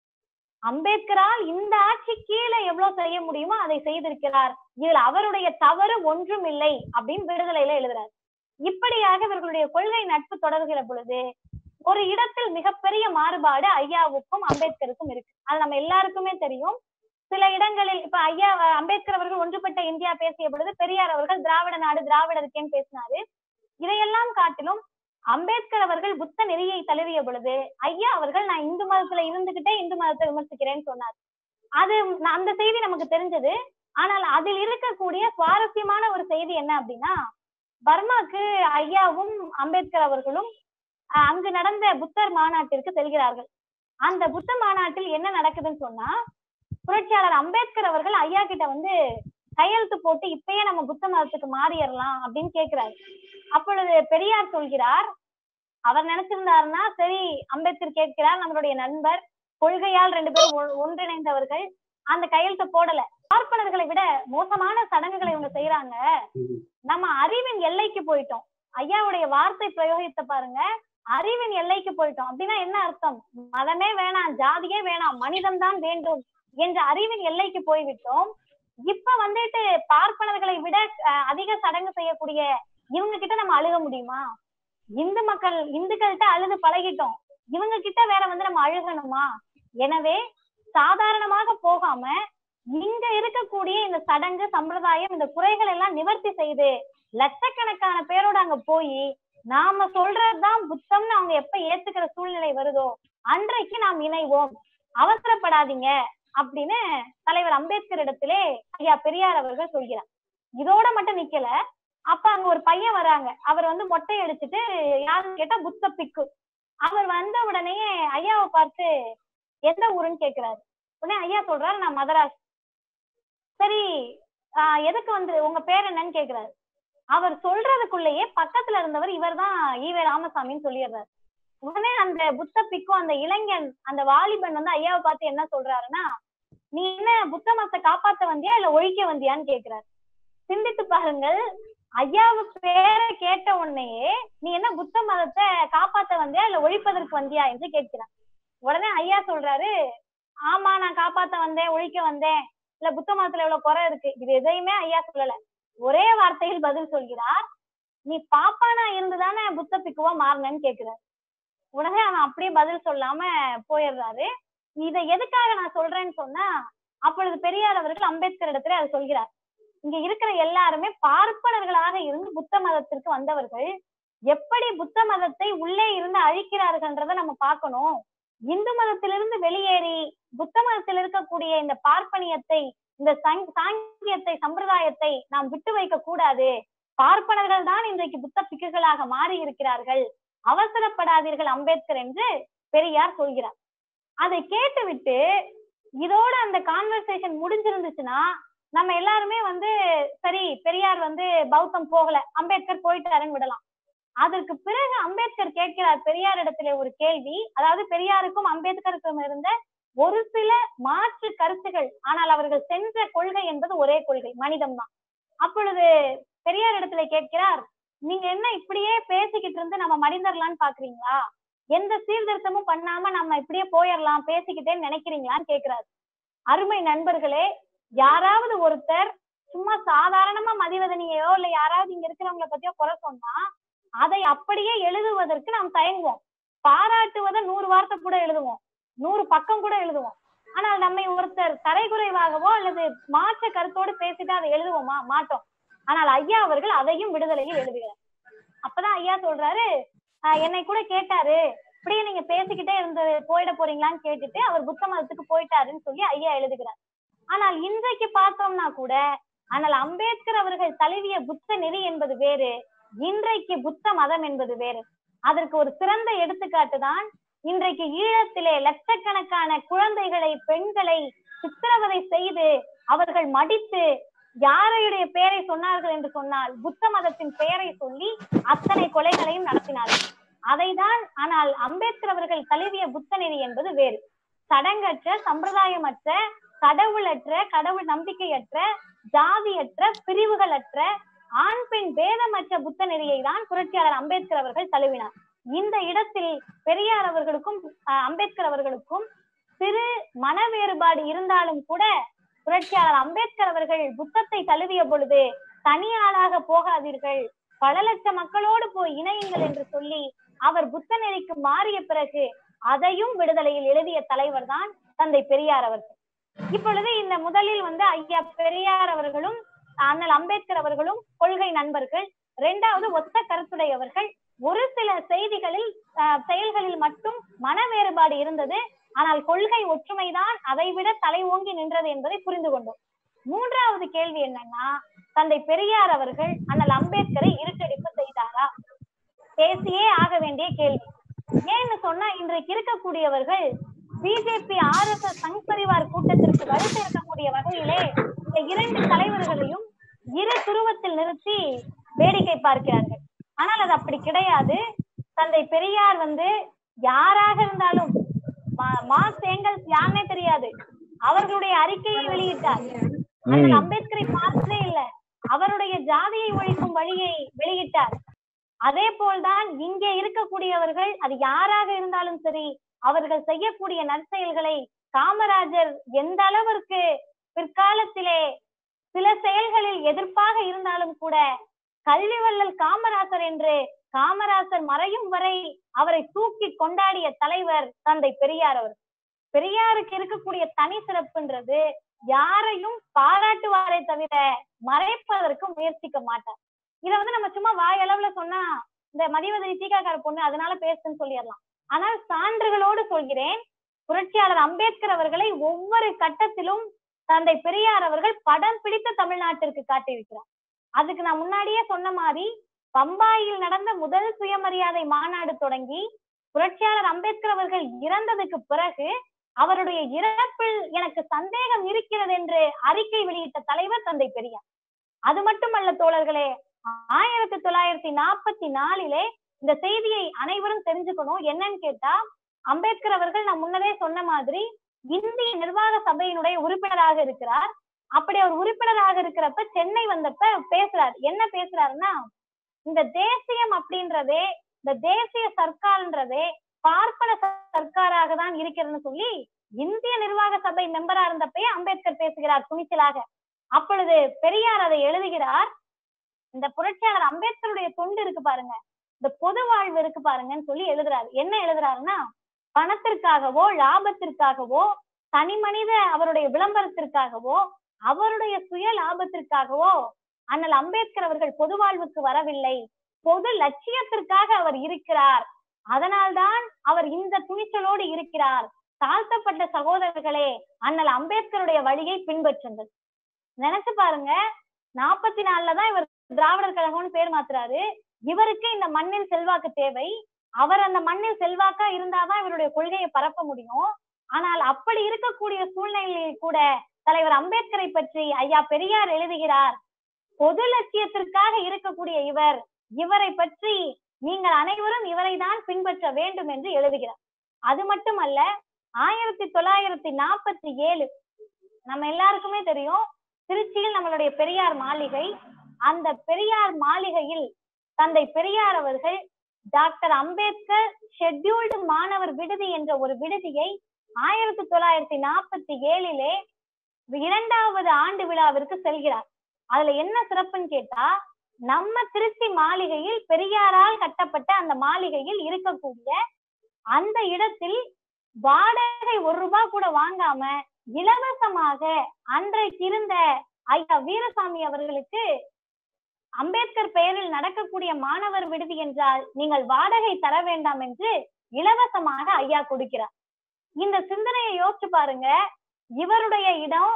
அம்பேத்கரால் இந்த ஆட்சி கீழே எவ்வளவு செய்ய முடியுமோ அதை செய்திருக்கிறார் இதில் அவருடைய தவறு ஒன்றும் இல்லை அப்படின்னு விடுதலையில எழுதுறார் இப்படியாக இவர்களுடைய கொள்கை நட்பு தொடர்கிற பொழுது ஒரு இடத்தில் மிகப்பெரிய மாறுபாடு ஐயாவுக்கும் அம்பேத்கருக்கும் இருக்கு அது நம்ம எல்லாருக்குமே தெரியும் சில இடங்களில் இப்ப ஐயா அம்பேத்கர் அவர்கள் ஒன்றுபட்ட இந்தியா பேசிய பொழுது பெரியார் அவர்கள் திராவிட நாடு திராவிடருக்கேன்னு பேசினாரு இதையெல்லாம் காட்டிலும் அம்பேத்கர் அவர்கள் புத்த நெறியை தழுவிய பொழுது ஐயா அவர்கள் நான் இந்து மதத்துல இருந்துகிட்டே இந்து மதத்தை விமர்சிக்கிறேன்னு சொன்னார் அது ந- அந்த செய்தி நமக்கு தெரிஞ்சது ஆனால் அதில் இருக்கக்கூடிய சுவாரஸ்யமான ஒரு செய்தி என்ன அப்படின்னா பர்மாக்கு ஐயாவும் அம்பேத்கர் அவர்களும் அஹ், அங்கு நடந்த புத்தர் மாநாட்டிற்கு செல்கிறார்கள் அந்த புத்த மாநாட்டில் என்ன நடக்குதுன்னு சொன்னா புரட்சியாளர் அம்பேத்கர் அவர்கள் ஐயா கிட்ட வந்து கையெழுத்து போட்டு இப்பயே நம்ம புத்த மதத்துக்கு மாறிடலாம் அப்படின்னு கேக்குறாரு அப்பொழுது பெரியார் சொல்கிறார் அவர் நினைச்சிருந்தாருன்னா சரி அம்பேத்கர் கேட்கிறார் நம்மளுடைய நண்பர் கொள்கையால் ரெண்டு பேரும் ஒ- ஒன்றிணைந்தவர்கள் அந்த கையெழுத்து போடல பார்ப்பனர்களை விட மோசமான சடங்குகளை இவங்க செய்யறாங்க நம்ம அறிவின் எல்லைக்கு போயிட்டோம் ஐயாவுடைய வார்த்தை பிரயோகித்த பாருங்க அறிவின் எல்லைக்கு போயிட்டோம் அப்படின்னா என்ன அர்த்தம் மதமே வேணாம் ஜாதியே வேணாம் மனிதம் தான் வேண்டும் என்ற அறிவின் எல்லைக்கு போய்விட்டோம் இப்ப வந்துட்டு பார்ப்பனர்களை விட அஹ், அதிக சடங்கு செய்யக்கூடிய இவங்க கிட்ட நம்ம அழுக முடியுமா இந்து மக்கள் இந்துக்கள்கிட்ட அழுது பழகிட்டோம் இவங்க கிட்ட வேற வந்து நம்ம அழுகணுமா எனவே சாதாரணமாக போகாம இங்க இருக்கக்கூடிய இந்த சடங்கு சம்பிரதாயம் இந்த குறைகள் எல்லாம் நிவர்த்தி செய்து லட்சக்கணக்கான பேரோட அங்க போய் நாம சொல்றதுதான் புத்தம்னு அவங்க எப்ப ஏத்துக்கிற சூழ்நிலை வருதோ அன்றைக்கு நாம் இணைவோம் அவசரப்படாதீங்க அப்படின்னு தலைவர் அம்பேத்கர் இடத்திலே ஐயா பெரியார் அவர்கள் சொல்கிறார் இதோட மட்டும் நிக்கல அப்ப அங்க ஒரு பையன் வராங்க அவர் வந்து மொட்டை அடிச்சுட்டு யாருன்னு கேட்டா புத்த பிக்கு அவர் வந்த உடனே ஐயாவை பார்த்து எந்த ஊருன்னு கேக்குறாரு உடனே ஐயா சொல்றாரு நான் மதராஸ் சரி ஆஹ் எதுக்கு வந்து உங்க பேர் என்னன்னு கேக்குறாரு அவர் சொல்றதுக்குள்ளேயே பக்கத்துல இருந்தவர் இவர்தான் ஈவே ராமசாமின்னு சொல்லிடுறாரு உடனே அந்த புத்த பிக்கும் அந்த இளைஞன் அந்த வாலிபன் வந்து ஐயாவை பார்த்து என்ன சொல்றாருன்னா நீ என்ன புத்த மதத்தை காப்பாத்த வந்தியா இல்ல ஒழிக்க வந்தியான்னு கேக்குறாரு சிந்தித்து பாருங்கள் ஐயாவு பேரை கேட்ட உடனேயே நீ என்ன புத்த மதத்தை காப்பாத்த வந்தியா இல்ல ஒழிப்பதற்கு வந்தியா என்று கேட்கிறார் உடனே ஐயா சொல்றாரு ஆமா நான் காப்பாத்த வந்தேன் ஒழிக்க வந்தேன் இல்ல புத்த மதத்துல இவ்வளவு குறை இருக்கு இது எதையுமே ஐயா சொல்லல ஒரே வார்த்தையில் பதில் சொல்கிறார் நீ பாப்பானா இருந்துதானே புத்த பிக்குவா மாறினேன்னு கேக்குறாரு உடனே அவன் அப்படியே பதில் சொல்லாம போயிடுறாரு இதை எதுக்காக நான் சொல்றேன்னு சொன்னா அப்பொழுது பெரியார் அவர்கள் அம்பேத்கர் இடத்துல அதை சொல்கிறார் இங்க இருக்கிற எல்லாருமே பார்ப்பனர்களாக இருந்து புத்த மதத்திற்கு வந்தவர்கள் எப்படி புத்த மதத்தை உள்ளே இருந்து அழிக்கிறார்கள்ன்றத நம்ம பார்க்கணும் இந்து மதத்திலிருந்து வெளியேறி புத்த மதத்தில் இருக்கக்கூடிய இந்த பார்ப்பனியத்தை இந்த சங்- சாங்கியத்தை சம்பிரதாயத்தை நாம் விட்டு வைக்க கூடாது பார்ப்பனர்கள் தான் இன்றைக்கு புத்த பிக்குகளாக மாறி இருக்கிறார்கள் அவசரப்படாதீர்கள் அம்பேத்கர் என்று பெரியார் சொல்கிறார் அதை கேட்டுவிட்டு இதோட அந்த கான்வர்சேஷன் முடிஞ்சிருந்துச்சுன்னா நம்ம எல்லாருமே வந்து சரி பெரியார் வந்து பௌத்தம் போகல அம்பேத்கர் போயிட்டாருன்னு விடலாம் அதற்கு பிறகு அம்பேத்கர் கேட்கிறார் பெரியார் இடத்துல ஒரு கேள்வி அதாவது பெரியாருக்கும் அம்பேத்கருக்கும் இருந்த ஒரு சில மாற்று கருத்துகள் ஆனால் அவர்கள் சென்ற கொள்கை என்பது ஒரே கொள்கை மனிதம் தான் அப்பொழுது பெரியார் இடத்துல கேட்கிறார் நீங்க என்ன இப்படியே பேசிக்கிட்டு இருந்து நம்ம மனிதர்லான்னு பாக்குறீங்களா எந்த சீர்திருத்தமும் பண்ணாம நம்ம இப்படியே போயிடலாம் பேசிக்கிட்டேன்னு நினைக்கிறீங்களான்னு கேக்குறாரு அருமை நண்பர்களே யாராவது ஒருத்தர் சும்மா சாதாரணமா மதிவதனியோ இல்ல யாராவது இங்க இருக்கிறவங்கள பத்தியோ குறை சொன்னா அதை அப்படியே எழுதுவதற்கு நாம் தயங்குவோம் பாராட்டுவதை நூறு வார்த்தை கூட எழுதுவோம் நூறு பக்கம் கூட எழுதுவோம் ஆனால் நம்மை ஒருத்தர் தரைக்குறைவாகவோ அல்லது மாற்ற கருத்தோடு பேசிட்டு அதை எழுதுவோமா மாட்டோம் ஆனால் ஐயா அவர்கள் அதையும் விடுதலையில் எழுதுகிறார் அப்பதான் ஐயா சொல்றாரு ஆஹ் என்னை கூட கேட்டாரு இப்படியே நீங்க பேசிக்கிட்டே இருந்து போயிட போறீங்களான்னு கேட்டுட்டு அவர் புத்த மதத்துக்கு போயிட்டாருன்னு சொல்லி ஐயா எழுதுகிறார் ஆனால் இன்றைக்கு பார்த்தோம்னா கூட ஆனால் அம்பேத்கர் அவர்கள் தழுவிய புத்த நெறி என்பது வேறு இன்றைக்கு புத்த மதம் என்பது வேறு அதற்கு ஒரு சிறந்த எடுத்துக்காட்டு தான் இன்றைக்கு ஈழத்திலே லட்சக்கணக்கான குழந்தைகளை பெண்களை சித்திரவதை செய்து அவர்கள் மடித்து யாரையுடைய பெயரை சொன்னார்கள் என்று சொன்னால் புத்த மதத்தின் பெயரை சொல்லி அத்தனை கொலைகளையும் நடத்தினார்கள் அதைதான் ஆனால் அம்பேத்கர் அவர்கள் தழுவிய புத்த நெறி என்பது வேறு சடங்கற்ற சம்பிரதாயமற்ற கடவுளற்ற கடவுள் நம்பிக்கையற்ற ஜாதியற்ற பிரிவுகளற்ற ஆண் பெண் பேதமற்ற புத்த நெறியை தான் புரட்சியாளர் அம்பேத்கர் அவர்கள் தழுவினார் இந்த இடத்தில் பெரியார் அவர்களுக்கும் அஹ், அம்பேத்கர் அவர்களுக்கும் சிறு மன வேறுபாடு இருந்தாலும் கூட புரட்சியாளர் அம்பேத்கர் அவர்கள் புத்தத்தை தழுவிய பொழுது தனி ஆளாக போகாதீர்கள் பல லட்சம் மக்களோடு போய் இணையுங்கள் என்று சொல்லி அவர் புத்த நெறிக்கு மாறிய பிறகு அதையும் விடுதலையில் எழுதிய தலைவர் தான் தந்தை பெரியார் அவர்கள் இப்பொழுது இந்த முதலில் வந்து ஐயா பெரியார் அவர்களும் அண்ணல் அம்பேத்கர் அவர்களும் கொள்கை நண்பர்கள் இரண்டாவது ஒத்த கருத்துடையவர்கள் ஒரு சில செய்திகளில் ஆஹ், செயல்களில் மட்டும் மன வேறுபாடு இருந்தது ஆனால் கொள்கை ஒற்றுமைதான் அதைவிட தலை ஓங்கி நின்றது என்பதை புரிந்து கொண்டோம் மூன்றாவது கேள்வி என்னன்னா தந்தை பெரியார் அவர்கள் அண்ணல் அம்பேத்கரை இருட்டடிப்பு செய்தாரா பேசியே ஆக வேண்டிய கேள்வி ஏன்னு சொன்னா இன்றைக்கு இருக்கக்கூடியவர்கள் BJP R S S Sangh Parivar கூட்டத்திற்கு வலுத்து இருக்கக்கூடிய வகையிலே இந்த இரண்டு தலைவர்களையும் இரு துருவத்தில் நிறுத்தி வேடிக்கை பார்க்கிறார்கள் ஆனால் அது அப்படி கிடையாது தந்தை பெரியார் வந்து யாராக இருந்தாலும் மா- மார்க்ஸ் ஏங்கல்ஸ் யாருன்னே தெரியாது அவர்களுடைய அறிக்கையை வெளியிட்டார் ஆனால் அம்பேத்கரை பார்த்ததே இல்ல அவருடைய ஜாதியை ஒழிக்கும் வழியை வெளியிட்டார் அதே போல்தான் இங்கே இருக்கக்கூடியவர்கள் அது யாராக இருந்தாலும் சரி அவர்கள் செய்யக்கூடிய நற்செயல்களை காமராஜர் எந்த அளவிற்கு பிற்காலத்திலே சில செயல்களில் எதிர்ப்பாக இருந்தாலும் கூட கல்வி வள்ளல் காமராசர் என்று காமராசர் மறையும் வரை அவரை தூக்கி கொண்டாடிய தலைவர் தந்தை பெரியார் அவர் பெரியாருக்கு இருக்கக்கூடிய தனி சிறப்புன்றது யாரையும் பாராட்டுவாரே தவிர மறைப்பதற்கு முயற்சிக்க மாட்டார் இத வந்து நம்ம சும்மா வாயளவுல சொன்னா இந்த மதிவதனி தீகாக்கார பொண்ணு அதனால பேசுன்னு சொல்லிடலாம் ஆனால் சான்றுகளோடு சொல்கிறேன் புரட்சியாளர் அம்பேத்கர் அவர்களை ஒவ்வொரு கட்டத்திலும் தந்தை பெரியார் அவர்கள் படம் பிடித்த தமிழ்நாட்டிற்கு காட்டியிருக்கிறார் அதுக்கு நான் முன்னாடியே சொன்ன மாதிரி பம்பாயில் நடந்த முதல் சுயமரியாதை மாநாடு தொடங்கி புரட்சியாளர் அம்பேத்கர் அவர்கள் இறந்ததுக்கு பிறகு அவருடைய இறப்பில் எனக்கு சந்தேகம் இருக்கிறது என்று அறிக்கை வெளியிட்ட தலைவர் தந்தை பெரியார் அது மட்டுமல்ல தோழர்களே ஆயிரத்தி தொள்ளாயிரத்தி நாற்பத்தி நாலிலே இந்த செய்தியை அனைவரும் தெரிஞ்சுக்கணும் என்னன்னு கேட்டா அம்பேத்கர் அவர்கள் நான் முன்னதே சொன்ன மாதிரி இந்திய நிர்வாக சபையினுடைய உறுப்பினராக இருக்கிறார் அப்படி அவர் உறுப்பினராக இருக்கிறப்ப சென்னை வந்தப்ப பேசுறார் என்ன பேசுறாருன்னா இந்த தேசியம் அப்படின்றதே இந்த தேசிய சர்க்கார்ன்றதே பார்ப்பன சர்க்காராக தான் இருக்கிறதுன்னு சொல்லி இந்திய நிர்வாக சபை மெம்பரா இருந்தப்பயே அம்பேத்கர் பேசுகிறார் துணிச்சலாக அப்பொழுது பெரியார் அதை எழுதுகிறார் இந்த புரட்சியாளர் அம்பேத்கருடைய தொண்டு இருக்கு பாருங்க இந்த பொது வாழ்வு இருக்கு பாருங்கன்னு சொல்லி எழுதுறாரு என்ன எழுதுறாருன்னா பணத்திற்காகவோ லாபத்திற்காகவோ தனி மனித அவருடைய விளம்பரத்திற்காகவோ அவருடைய சுய லாபத்திற்காகவோ அண்ணல் அம்பேத்கர் அவர்கள் பொது வாழ்வுக்கு வரவில்லை பொது லட்சியத்திற்காக அவர் இருக்கிறார் அதனால்தான் அவர் இந்த துணிச்சலோடு இருக்கிறார் தாழ்த்தப்பட்ட சகோதரர்களே அண்ணல் அம்பேத்கருடைய வழியை பின்பற்றுங்கள் நினைச்சு பாருங்க நாற்பத்தி நாலுல தான் இவர் திராவிடர் கழகம்னு பேர் மாத்துறாரு இவருக்கு இந்த மண்ணில் செல்வாக்கு தேவை அவர் அந்த மண்ணில் செல்வாக்கா இருந்தாதான் இவருடைய கொள்கையை பரப்ப முடியும் ஆனால் அப்படி இருக்கக்கூடிய சூழ்நிலையில் கூட தலைவர் அம்பேத்கரை பற்றி ஐயா பெரியார் எழுதுகிறார் பொது லட்சியத்திற்காக இருக்கக்கூடிய இவர் இவரை பற்றி நீங்கள் அனைவரும் இவரை தான் பின்பற்ற வேண்டும் என்று எழுதுகிறார் அது மட்டுமல்ல ஆயிரத்தி தொள்ளாயிரத்தி நாற்பத்தி ஏழு நம்ம எல்லாருக்குமே தெரியும் திருச்சியில் நம்மளுடைய பெரியார் மாளிகை அந்த பெரியார் மாளிகையில் தந்தை பெரியார் அவர்கள் டாக்டர் அம்பேத்கர் ஷெட்யூல்டு மாணவர் விடுதி என்ற ஒரு விடுதியை ஆயிரத்தி தொள்ளாயிரத்தி நாற்பத்தி ஏழிலே இரண்டாவது ஆண்டு விழாவிற்கு செல்கிறார் அதுல என்ன சிறப்புன்னு கேட்டா நம்ம திருச்சி மாளிகையில் பெரியாரால் கட்டப்பட்ட அந்த மாளிகையில் இருக்கக்கூடிய அந்த இடத்தில் வாடகை ஒரு ரூபாய் கூட வாங்காம இலவசமாக அன்றைக்கு இருந்த ஐயா வீரசாமி அவர்களுக்கு அம்பேத்கர் பெயரில் நடக்கக்கூடிய மாணவர் விடுதி என்றால் நீங்கள் வாடகை தர வேண்டாம் என்று இலவசமாக ஐயா கொடுக்கிறார் இந்த சிந்தனையை யோசிச்சு பாருங்க இவருடைய இடம்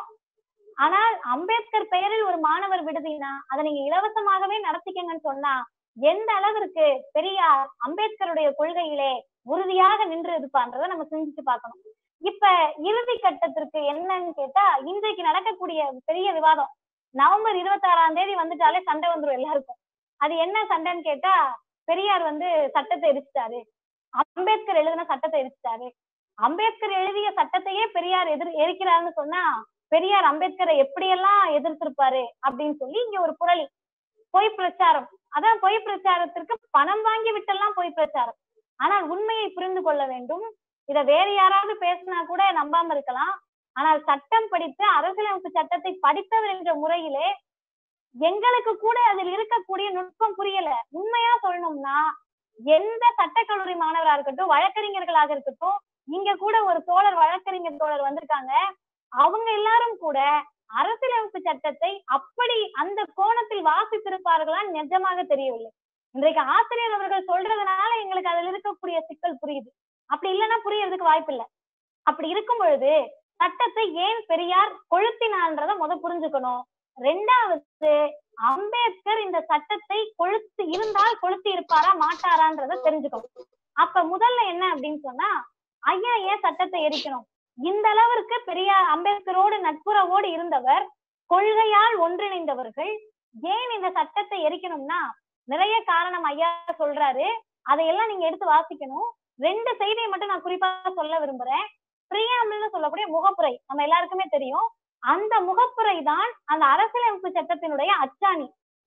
ஆனால் அம்பேத்கர் பெயரில் ஒரு மாணவர் விடுதினா அதை நீங்க இலவசமாகவே நடத்திக்கங்கன்னு சொன்னா எந்த அளவிற்கு பெரியார் அம்பேத்கருடைய கொள்கையிலே உறுதியாக நின்று இருப்பான்றதை நம்ம சிந்திச்சு பார்க்கணும் இப்ப இறுதி கட்டத்திற்கு என்னன்னு கேட்டா இன்றைக்கு நடக்கக்கூடிய பெரிய விவாதம் நவம்பர் இருபத்தி ஆறாம் தேதி வந்துட்டாலே சண்டை வந்துரும் எல்லாருக்கும் அது என்ன சண்டைன்னு கேட்டா பெரியார் வந்து சட்டத்தை எரிச்சிட்டாரு அம்பேத்கர் எழுதின சட்டத்தை எரிச்சிட்டாரு அம்பேத்கர் எழுதிய சட்டத்தையே பெரியார் எதிர் எரிக்கிறாருன்னு சொன்னா பெரியார் அம்பேத்கரை எப்படியெல்லாம் எதிர்த்திருப்பாரு அப்படின்னு சொல்லி இங்க ஒரு புரளி பொய் பிரச்சாரம் அதான் பொய் பிரச்சாரத்திற்கு பணம் வாங்கி விட்டெல்லாம் பொய் பிரச்சாரம் ஆனால் உண்மையை புரிந்து கொள்ள வேண்டும் இத வேற யாராவது பேசினா கூட நம்பாம இருக்கலாம் ஆனால் சட்டம் படித்து அரசியலமைப்பு சட்டத்தை படித்தவர் என்ற முறையிலே எங்களுக்கு கூட அதில் இருக்கக்கூடிய நுட்பம் புரியல உண்மையா சொல்லணும்னா எந்த சட்டக்கல்லூரி மாணவரா இருக்கட்டும் வழக்கறிஞர்களாக இருக்கட்டும் இங்க கூட ஒரு தோழர் வழக்கறிஞர் தோழர் வந்திருக்காங்க அவங்க எல்லாரும் கூட அரசியலமைப்பு சட்டத்தை அப்படி அந்த கோணத்தில் வாசித்திருப்பார்களான்னு நிஜமாக தெரியவில்லை இன்றைக்கு ஆசிரியர் அவர்கள் சொல்றதுனால எங்களுக்கு அதுல இருக்கக்கூடிய சிக்கல் புரியுது அப்படி இல்லைன்னா புரியறதுக்கு வாய்ப்பு இல்லை அப்படி இருக்கும் பொழுது சட்டத்தை ஏன் பெரியார் கொளுத்தினான்றத முத புரிஞ்சுக்கணும் ரெண்டாவது அம்பேத்கர் இந்த சட்டத்தை கொளுத்து இருந்தால் கொளுத்தி இருப்பாரா மாட்டாரான்றத தெரிஞ்சுக்கணும் அப்ப முதல்ல என்ன அப்படின்னு சொன்னா ஐயா ஏன் சட்டத்தை எரிக்கணும் இந்த அளவிற்கு பெரியார் அம்பேத்கரோடு நட்புறவோடு இருந்தவர் கொள்கையால் ஒன்றிணைந்தவர்கள் ஏன் இந்த சட்டத்தை எரிக்கணும்னா நிறைய காரணம் ஐயா சொல்றாரு அதையெல்லாம் நீங்க எடுத்து வாசிக்கணும் ரெண்டு செய்தியை மட்டும் நான் குறிப்பா சொல்ல விரும்புறேன் பிரியாமல்னு சொல்லக்கூடிய முகப்புரை நம்ம எல்லாருக்குமே தெரியும் அந்த முகப்புரை தான் அந்த அரசியலமைப்பு சட்டத்தினுடைய அச்சாணி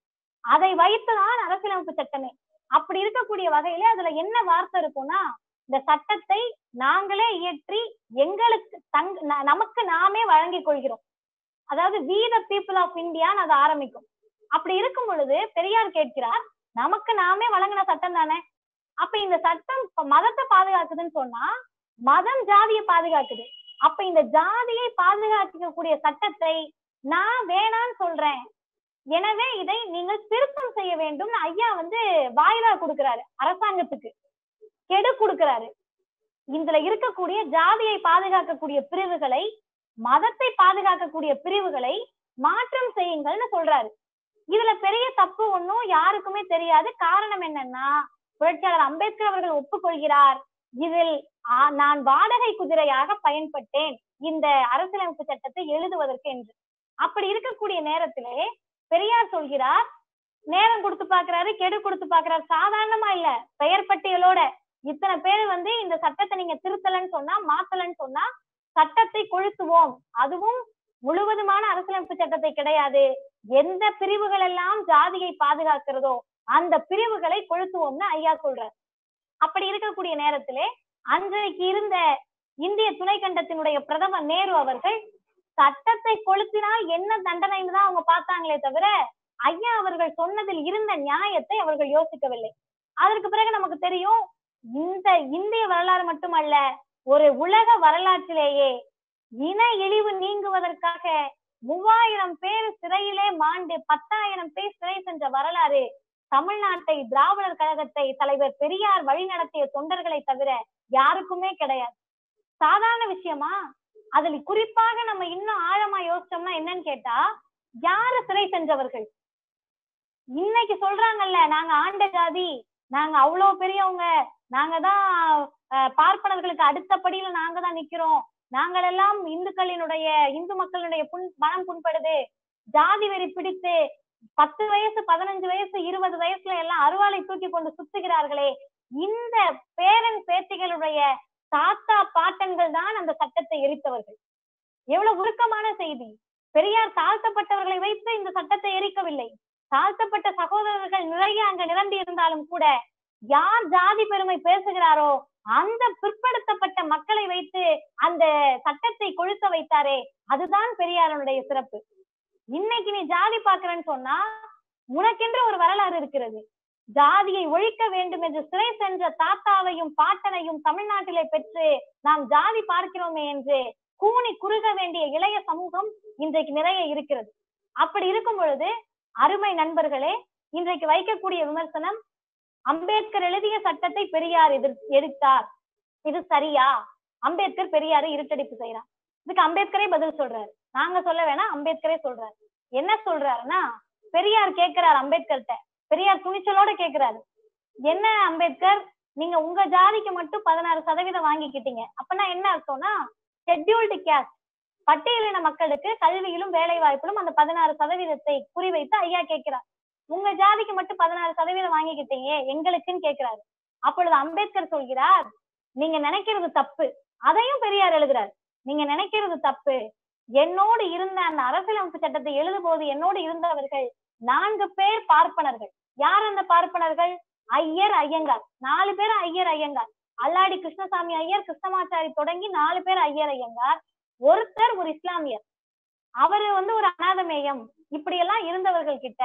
அதை வைத்துதான் அரசியலமைப்பு சட்டமே அப்படி இருக்கக்கூடிய வகையில அதுல என்ன வார்த்தை இருக்கும்னா இந்த சட்டத்தை நாங்களே இயற்றி எங்களுக்கு தங் ந- நமக்கு நாமே வழங்கிக் கொள்கிறோம் அதாவது வி த பீப்புள் ஆஃப் இந்தியான்னு அது ஆரம்பிக்கும் அப்படி இருக்கும் பொழுது பெரியார் கேட்கிறார் நமக்கு நாமே வழங்கின சட்டம் தானே அப்ப இந்த சட்டம் இப்ப மதத்தை பாதுகாக்குதுன்னு சொன்னா மதம் ஜாதியை பாதுகாக்குது அப்ப இந்த ஜாதியை பாதுகாக்கக்கூடிய சட்டத்தை நான் வேணான்னு சொல்றேன் எனவே இதை நீங்கள் திருத்தம் செய்ய வேண்டும்னு ஐயா வந்து வாயிலா கொடுக்கிறாரு அரசாங்கத்துக்கு கெடு கொடுக்கிறாரு இதுல இருக்கக்கூடிய ஜாதியை பாதுகாக்கக்கூடிய பிரிவுகளை மதத்தை பாதுகாக்கக்கூடிய பிரிவுகளை மாற்றம் செய்யுங்கள்னு சொல்றாரு இதுல பெரிய தப்பு ஒண்ணும் யாருக்குமே தெரியாது காரணம் என்னன்னா புரட்சியாளர் அம்பேத்கர் அவர்கள் ஒப்புக்கொள்கிறார் இதில் ஆ, நான் வாடகை குதிரையாக பயன்பட்டேன் இந்த அரசியலமைப்பு சட்டத்தை எழுதுவதற்கு என்று அப்படி இருக்கக்கூடிய நேரத்திலே பெரியார் சொல்கிறார் நேரம் கொடுத்து பாக்குறாரு கெடு கொடுத்து பாக்குறாரு சாதாரணமா இல்ல பெயர் பட்டியலோட இத்தனை பேர் வந்து இந்த சட்டத்தை நீங்க திருத்தலன்னு சொன்னா மாத்தலன்னு சொன்னா சட்டத்தை கொளுத்துவோம் அதுவும் முழுவதுமான அரசியலமைப்பு சட்டத்தை கிடையாது எந்த பிரிவுகள் எல்லாம் ஜாதியை பாதுகாக்கிறதோ அந்த பிரிவுகளை கொளுத்துவோம்னு ஐயா சொல்றார் அப்படி இருக்கக்கூடிய நேரத்திலே அன்றைக்கு இருந்த இந்திய துணைக்கண்டத்தினுடைய பிரதமர் நேரு அவர்கள் சட்டத்தை கொளுத்தினால் என்ன தண்டனைன்னு தான் அவங்க பார்த்தாங்களே தவிர ஐயா அவர்கள் சொன்னதில் இருந்த நியாயத்தை அவர்கள் யோசிக்கவில்லை அதற்கு பிறகு நமக்கு தெரியும் இந்த இந்திய வரலாறு மட்டுமல்ல ஒரு உலக வரலாற்றிலேயே இன இழிவு நீங்குவதற்காக மூவாயிரம் பேர் சிறையிலே மாண்டு பத்தாயிரம் பேர் சிறை சென்ற வரலாறு தமிழ்நாட்டை திராவிடர் கழகத்தை தலைவர் பெரியார் வழிநடத்திய தொண்டர்களை தவிர யாருக்குமே கிடையாது சாதாரண விஷயமா அதுல குறிப்பாக நம்ம இன்னும் ஆழமா யோசிச்சோம்னா என்னன்னு கேட்டா யாரு சிறை சென்றவர்கள் இன்னைக்கு சொல்றாங்கல்ல நாங்க ஆண்ட ஜாதி நாங்க அவ்வளவு பெரியவங்க நாங்க தான் அஹ், பார்ப்பனர்களுக்கு அடுத்த படியில நாங்க தான் நிக்கிறோம் நாங்கள் எல்லாம் இந்துக்களினுடைய இந்து மக்களுடைய புண் மனம் புண்படுது ஜாதி வெறி பிடித்து பத்து வயசு பதினஞ்சு வயசு இருபது வயசுல எல்லாம் அருவாளை தூக்கி கொண்டு சுத்துகிறார்களே இந்த பேரன் பேத்திகளுடைய தாத்தா பாட்டன்கள் தான் அந்த சட்டத்தை எரித்தவர்கள் எவ்வளவு உருக்கமான செய்தி பெரியார் தாழ்த்தப்பட்டவர்களை வைத்து இந்த சட்டத்தை எரிக்கவில்லை தாழ்த்தப்பட்ட சகோதரர்கள் நிறைய அங்க நிரம்பி இருந்தாலும் கூட யார் ஜாதி பெருமை பேசுகிறாரோ அந்த பிற்படுத்தப்பட்ட மக்களை வைத்து அந்த சட்டத்தை கொளுத்த வைத்தாரே அதுதான் பெரியாரனுடைய சிறப்பு இன்னைக்கு நீ ஜாதி பார்க்கிறேன்னு சொன்னா உனக்கென்று ஒரு வரலாறு இருக்கிறது ஜாதியை ஒழிக்க வேண்டும் என்று சிறை சென்ற தாத்தாவையும் பாட்டனையும் தமிழ்நாட்டிலே பெற்று நாம் ஜாதி பார்க்கிறோமே என்று கூனி குறுக வேண்டிய இளைய சமூகம் இன்றைக்கு நிறைய இருக்கிறது அப்படி இருக்கும் பொழுது அருமை நண்பர்களே இன்றைக்கு வைக்கக்கூடிய விமர்சனம் அம்பேத்கர் எழுதிய சட்டத்தை பெரியார் எதிர் எதிர்த்தார் இது சரியா அம்பேத்கர் பெரியாரை இருட்டடிப்பு செய்யறார் இதுக்கு அம்பேத்கரே பதில் சொல்றாரு நாங்க சொல்ல வேணாம் அம்பேத்கரே சொல்றாரு என்ன சொல்றாருன்னா பெரியார் கேட்கிறார் அம்பேத்கர்கிட்ட பெரியார் துணிச்சலோட கேட்கிறாரு என்ன அம்பேத்கர் நீங்க உங்க ஜாதிக்கு மட்டும் பதினாறு சதவீதம் வாங்கிக்கிட்டீங்க அப்பனா என்ன அர்த்தம்னா ஷெட்யூல்டு கேஸ்ட் பட்டியலின மக்களுக்கு கல்வியிலும் வேலை வாய்ப்பிலும் அந்த பதினாறு சதவீதத்தை குறிவைத்து ஐயா கேட்கிறார் உங்க ஜாதிக்கு மட்டும் பதினாறு சதவீதம் வாங்கிக்கிட்டீங்க எங்களுக்குன்னு கேட்கிறாரு அப்பொழுது அம்பேத்கர் சொல்கிறார் நீங்க நினைக்கிறது தப்பு அதையும் பெரியார் எழுதுறார் நீங்க நினைக்கிறது தப்பு என்னோடு இருந்த அந்த அரசியலமைப்பு சட்டத்தை எழுதும்போது என்னோடு இருந்தவர்கள் நான்கு பேர் பார்ப்பனர்கள் யார் அந்த பார்ப்பனர்கள் ஐயர் ஐயங்கார் நாலு பேர் ஐயர் ஐயங்கார் அல்லாடி கிருஷ்ணசாமி ஐயர் கிருஷ்ணமாச்சாரி தொடங்கி நாலு பேர் ஐயர் ஐயங்கார் ஒருத்தர் ஒரு இஸ்லாமியர் அவரு வந்து ஒரு அனாதமேயம் இப்படி எல்லாம் இருந்தவர்கள் கிட்ட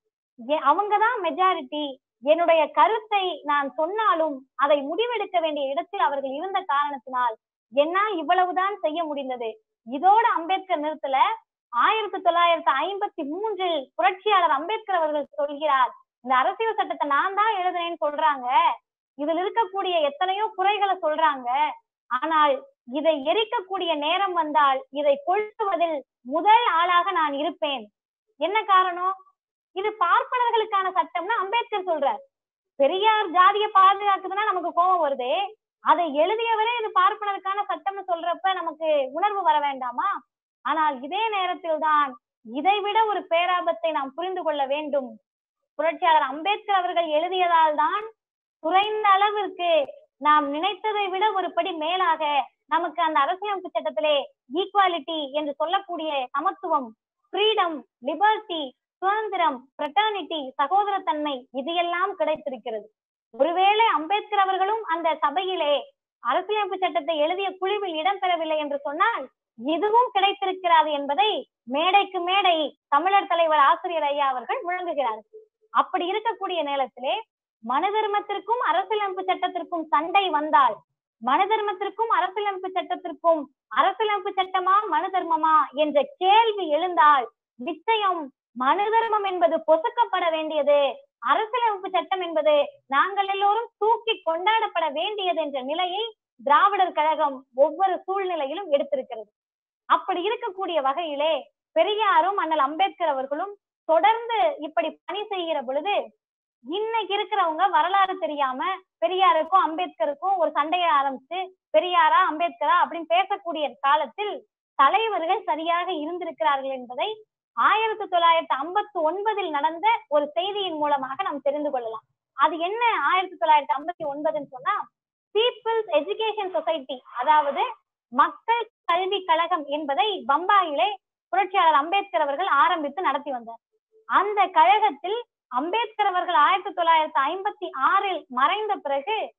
எ- அவங்கதான் மெஜாரிட்டி என்னுடைய கருத்தை நான் சொன்னாலும் அதை முடிவெடுக்க வேண்டிய இடத்தில் அவர்கள் இருந்த காரணத்தினால் என்னால் இவ்வளவுதான் செய்ய முடிந்தது இதோட அம்பேத்கர் நிறுத்தல ஆயிரத்தி தொள்ளாயிரத்தி ஐம்பத்தி மூன்றில் புரட்சியாளர் அம்பேத்கர் அவர்கள் சொல்கிறார் இந்த அரசியல் சட்டத்தை நான் தான் எழுதுனேன்னு சொல்றாங்க இதுல இருக்கக்கூடிய எத்தனையோ குறைகளை சொல்றாங்க ஆனால் இதை எரிக்கக்கூடிய நேரம் வந்தால் இதை கொளுத்துவதில் முதல் ஆளாக நான் இருப்பேன் என்ன காரணம் இது பார்ப்பனர்களுக்கான சட்டம்னு அம்பேத்கர் சொல்றார் பெரியார் ஜாதியை பாதுகாக்குதுன்னா நமக்கு கோபம் வருதே அதை எழுதியவரே இது பார்ப்பனருக்கான சட்டம்னு சொல்றப்ப நமக்கு உணர்வு வர வேண்டாமா ஆனால் இதே நேரத்தில் தான் இதைவிட ஒரு பேராபத்தை நாம் புரிந்து கொள்ள வேண்டும் புரட்சியாளர் அம்பேத்கர் அவர்கள் எழுதியதால் தான் குறைந்த அளவிற்கு நாம் நினைத்ததை விட ஒரு படி மேலாக நமக்கு அந்த அரசியலமைப்பு சட்டத்திலே ஈக்குவாலிட்டி என்று சொல்லக்கூடிய சமத்துவம் ஃப்ரீடம் லிபர்ட்டி சுதந்திரம் ஃப்ரெட்டர்னிட்டி சகோதரத்தன்மை இது எல்லாம் கிடைத்திருக்கிறது ஒருவேளை அம்பேத்கர் அவர்களும் அந்த சபையிலே அரசியலமைப்பு சட்டத்தை எழுதிய குழுவில் இடம்பெறவில்லை என்று சொன்னால் இதுவும் கிடைத்திருக்கிறது என்பதை மேடைக்கு மேடை தமிழர் தலைவர் ஆசிரியர் ஐயா அவர்கள் முழங்குகிறார் அப்படி இருக்கக்கூடிய நேரத்திலே மனு தர்மத்திற்கும் அரசியலமைப்பு சட்டத்திற்கும் சண்டை வந்தால் மனு தர்மத்திற்கும் அரசியலமைப்பு சட்டத்திற்கும் அரசியலமைப்பு சட்டமா மனு தர்மமா என்ற கேள்வி எழுந்தால் நிச்சயம் மனு தர்மம் என்பது பொசுக்கப்பட வேண்டியது அரசியலமைப்பு சட்டம் என்பது நாங்கள் எல்லோரும் தூக்கி கொண்டாடப்பட வேண்டியது என்ற நிலையை திராவிடர் கழகம் ஒவ்வொரு சூழ்நிலையிலும் எடுத்திருக்கிறது அப்படி இருக்கக்கூடிய வகையிலே பெரியாரும் அண்ணல் அம்பேத்கர் அவர்களும் தொடர்ந்து இப்படி பணி செய்கிற பொழுது இன்னைக்கு இருக்கிறவங்க வரலாறு தெரியாம பெரியாருக்கும் அம்பேத்கருக்கும் ஒரு சண்டையை ஆரம்பிச்சு பெரியாரா அம்பேத்கரா அப்படின்னு பேசக்கூடிய காலத்தில் தலைவர்கள் சரியாக இருந்திருக்கிறார்கள் என்பதை ஆயிரத்தி தொள்ளாயிரத்தி ஐம்பத்தி ஒன்பதில் நடந்த ஒரு செய்தியின் மூலமாக நாம் தெரிந்து கொள்ளலாம் அது என்ன ஆயிரத்தி தொள்ளாயிரத்தி ஐம்பத்தி ஒன்பதுன்னு சொன்னா பீப்புள்ஸ் எஜுகேஷன் சொசைட்டி அதாவது மக்கள் கல்வி கழகம் என்பதை பம்பாயிலே புரட்சியாளர் அம்பேத்கர் அவர்கள் ஆரம்பித்து நடத்தி வந்தார் அந்த கழகத்தில் அம்பேத்கர் அவர்கள் ஆயிரத்தி தொள்ளாயிரத்தி ஐம்பத்தி ஆறில் மறைந்த பிறகு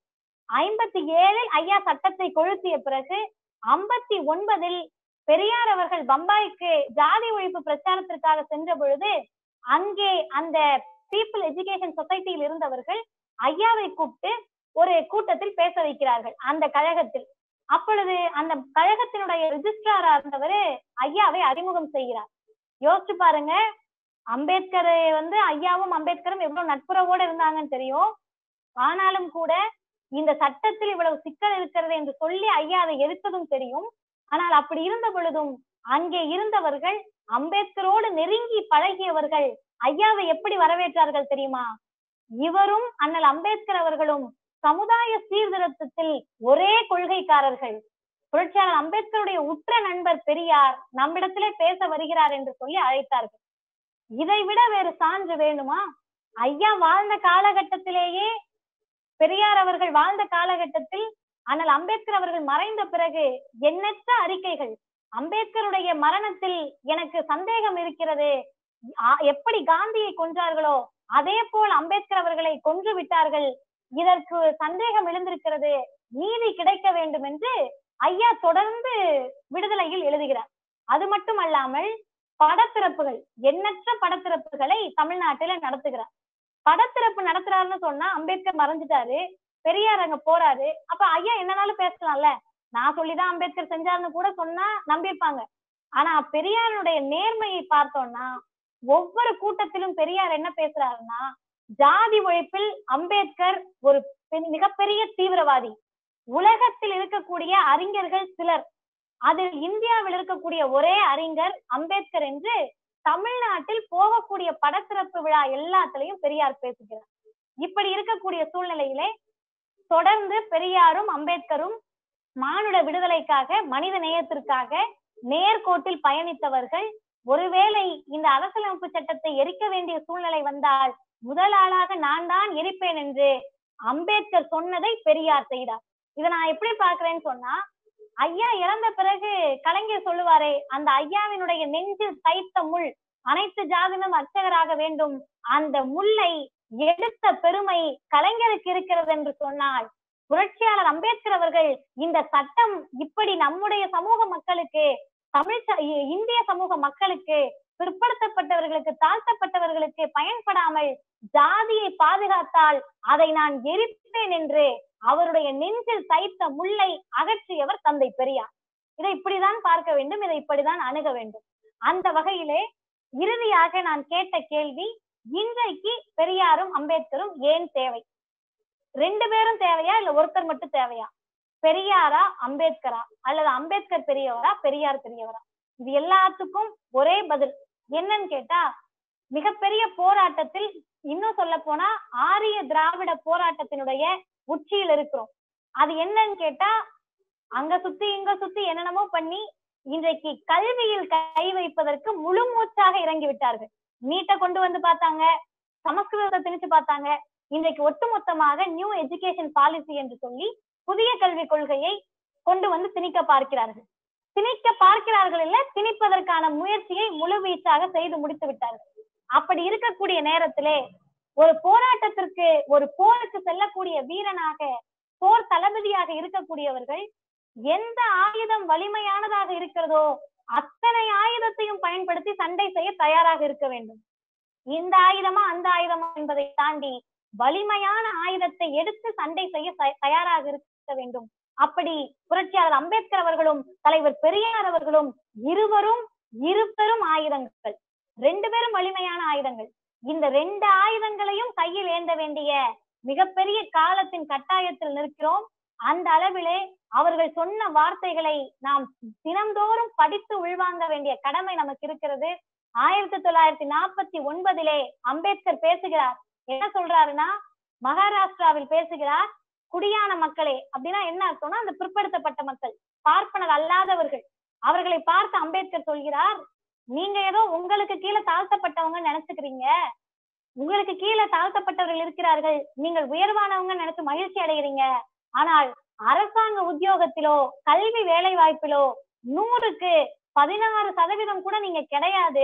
ஐம்பத்தி ஏழில் ஐயா சட்டத்தை கொளுத்திய பிறகு ஐம்பத்தி ஒன்பதில் பெரியார் அவர்கள் பம்பாய்க்கு ஜாதி ஒழிப்பு பிரச்சாரத்திற்காக சென்ற பொழுது அங்கே அந்த பீப்புள் எஜுகேஷன் சொசைட்டியில் இருந்தவர்கள் ஐயாவை கூப்பிட்டு ஒரு கூட்டத்தில் பேச வைக்கிறார்கள் அந்த கழகத்தில் அப்பொழுது அந்த கழகத்தினுடைய ரிஜிஸ்ட்ராரா இருந்தவர் ஐயாவை அறிமுகம் செய்கிறார் யோசிச்சு பாருங்க அம்பேத்கர் வந்து ஐயாவும் அம்பேத்கரும் எவ்வளவு நட்புறவோடு இருந்தாங்கன்னு தெரியும் ஆனாலும் கூட இந்த சட்டத்தில் இவ்வளவு சிக்கல் இருக்கிறது என்று சொல்லி ஐயா அதை எதிர்த்ததும் தெரியும் ஆனால் அப்படி இருந்த பொழுதும் அங்கே இருந்தவர்கள் அம்பேத்கரோடு நெருங்கி பழகியவர்கள் ஐயாவை எப்படி வரவேற்றார்கள் தெரியுமா இவரும் அண்ணல் அம்பேத்கர் அவர்களும் சமுதாய சீர்திருத்தத்தில் ஒரே கொள்கைக்காரர்கள் புரட்சியாளர் அம்பேத்கருடைய உற்ற நண்பர் பெரியார் நம்மிடத்திலே பேச வருகிறார் என்று சொல்லி அழைத்தார்கள் இதை விட வேறு சான்று வேணுமா ஐயா வாழ்ந்த காலகட்டத்திலேயே பெரியார் அவர்கள் வாழ்ந்த காலகட்டத்தில் ஆனால் அம்பேத்கர் அவர்கள் மறைந்த பிறகு எண்ணற்ற அறிக்கைகள் அம்பேத்கருடைய மரணத்தில் எனக்கு சந்தேகம் இருக்கிறது ஆ- எப்படி காந்தியை கொன்றார்களோ அதே போல் அம்பேத்கர் அவர்களை கொன்று விட்டார்கள் இதற்கு சந்தேகம் எழுந்திருக்கிறது நீதி கிடைக்க வேண்டும் என்று ஐயா தொடர்ந்து விடுதலையில் எழுதுகிறார் அது மட்டும் அல்லாமல் படத்திறப்புகள் எண்ணற்ற படத்திறப்புகளை தமிழ்நாட்டில நடத்துகிறார் படத்திறப்பு நடத்துறாருன்னு சொன்னா அம்பேத்கர் மறைஞ்சிட்டாரு பெரியார் அங்க போறாரு அப்ப ஐயா என்னனாலும் பேசலாம்ல நான் சொல்லிதான் அம்பேத்கர் செஞ்சாருன்னு கூட சொன்னா நம்பியிருப்பாங்க ஆனா பெரியாருடைய நேர்மையை பார்த்தோம்னா ஒவ்வொரு கூட்டத்திலும் பெரியார் என்ன பேசுறாருன்னா ஜாதி ஒழிப்பில் அம்பேத்கர் ஒரு பெ- மிகப்பெரிய தீவிரவாதி உலகத்தில் இருக்கக்கூடிய அறிஞர்கள் சிலர் அதில் இந்தியாவில் இருக்கக்கூடிய ஒரே அறிஞர் அம்பேத்கர் என்று தமிழ்நாட்டில் போகக்கூடிய படத்திறப்பு விழா எல்லாத்துலயும் பெரியார் பேசுகிறார் இப்படி இருக்கக்கூடிய சூழ்நிலையிலே தொடர்ந்து பெரியாரும் அம்பேத்கரும் மானுட விடுதலைக்காக மனித நேயத்திற்காக நேர்கோட்டில் பயணித்தவர்கள் ஒருவேளை இந்த அரசியலமைப்பு சட்டத்தை எரிக்க வேண்டிய சூழ்நிலை வந்தால் முதல் ஆளாக நான் தான் எரிப்பேன் என்று அம்பேத்கர் சொன்னதை பெரியார் செய்தார் இதை நான் எப்படி பார்க்கிறேன்னு சொன்னா ஐயா இறந்த பிறகு கலைஞர் சொல்லுவாரே அந்த ஐயாவினுடைய நெஞ்சில் தைத்த முள் அனைத்து ஜாதினும் அர்ச்சகராக வேண்டும் அந்த முல்லை எடுத்த பெருமை கலைஞருக்கு இருக்கிறது என்று சொன்னால் புரட்சியாளர் அம்பேத்கர் அவர்கள் இந்த சட்டம் இப்படி நம்முடைய சமூக மக்களுக்கு தமிழ் ச- இ- இந்திய சமூக மக்களுக்கு பிற்படுத்தப்பட்டவர்களுக்கு தாழ்த்தப்பட்டவர்களுக்கு பயன்படாமல் ஜாதியை பாதுகாத்தால் அதை நான் எரிப்பேன் என்று அவருடைய நெஞ்சில் தைத்த முல்லை அகற்றியவர் தந்தை பெரியார் இதை இப்படிதான் பார்க்க வேண்டும் இதை இப்படிதான் அணுக வேண்டும் அந்த வகையிலே இறுதியாக நான் கேட்ட கேள்வி இன்றைக்கு பெரியாரும் அம்பேத்கரும் ஏன் தேவை ரெண்டு பேரும் தேவையா இல்ல ஒருத்தர் மட்டும் தேவையா பெரியாரா அம்பேத்கரா அல்லது அம்பேத்கர் பெரியவரா பெரியார் பெரியவரா இது எல்லாத்துக்கும் ஒரே பதில் என்னன்னு கேட்டா மிகப்பெரிய போராட்டத்தில் இன்னும் சொல்ல போனா ஆரிய திராவிட போராட்டத்தினுடைய உச்சியில் இருக்கிறோம் அது என்னன்னு கேட்டா அங்க சுத்தி இங்க சுத்தி என்னென்னமோ பண்ணி இன்றைக்கு கல்வியில் கை வைப்பதற்கு முழு மூச்சாக இறங்கி விட்டார்கள் நீட்டை கொண்டு வந்து பார்த்தாங்க சமஸ்கிருதத்தை திணிச்சு பார்த்தாங்க இன்றைக்கு ஒட்டுமொத்தமாக நியூ எஜுகேஷன் பாலிசி என்று சொல்லி புதிய கல்விக் கொள்கையை கொண்டு வந்து திணிக்க பார்க்கிறார்கள் திணிக்க பார்க்கிறார்கள் இல்ல திணிப்பதற்கான முயற்சியை முழுவீச்சாக செய்து முடித்து விட்டார்கள் அப்படி இருக்கக்கூடிய நேரத்திலே ஒரு போராட்டத்திற்கு ஒரு போருக்கு செல்லக்கூடிய வீரனாக போர் தளபதியாக இருக்கக்கூடியவர்கள் எந்த ஆயுதம் வலிமையானதாக இருக்கிறதோ அத்தனை ஆயுதத்தையும் பயன்படுத்தி சண்டை செய்ய தயாராக இருக்க வேண்டும் இந்த ஆயுதமா அந்த ஆயுதமா என்பதை தாண்டி வலிமையான ஆயுதத்தை எடுத்து சண்டை செய்ய தய- தயாராக இருக்க வேண்டும் அப்படி புரட்சியாளர் அம்பேத்கர் அவர்களும் தலைவர் பெரியார் அவர்களும் இருவரும் இரு பெரும் ஆயுதங்கள் ரெண்டு பேரும் வலிமையான ஆயுதங்கள் இந்த ரெண்டு ஆயுதங்களையும் கையில் ஏந்த வேண்டிய மிகப்பெரிய காலத்தின் கட்டாயத்தில் நிற்கிறோம் அந்த அளவிலே அவர்கள் சொன்ன வார்த்தைகளை நாம் தினந்தோறும் படித்து உள்வாங்க வேண்டிய கடமை நமக்கு இருக்கிறது ஆயிரத்தி தொள்ளாயிரத்தி நாற்பத்தி ஒன்பதிலே அம்பேத்கர் பேசுகிறார் என்ன சொல்றாருன்னா மகாராஷ்டிராவில் பேசுகிறார் குடியான மக்களே அப்படின்னா என்ன அர்த்தம்னா அந்த பிற்படுத்தப்பட்ட மக்கள் பார்ப்பனர் அல்லாதவர்கள் அவர்களை பார்த்து அம்பேத்கர் சொல்கிறார் நீங்க ஏதோ உங்களுக்கு கீழே தாழ்த்தப்பட்டவங்க நினைச்சுக்கிறீங்க உங்களுக்கு கீழே தாழ்த்தப்பட்டவர்கள் இருக்கிறார்கள் நீங்கள் உயர்வானவங்க நினைச்சு மகிழ்ச்சி அடைகிறீங்க ஆனால் அரசாங்க உத்தியோகத்திலோ கல்வி வேலை வாய்ப்பிலோ நூறுக்கு பதினாறு சதவீதம் கூட நீங்க கிடையாது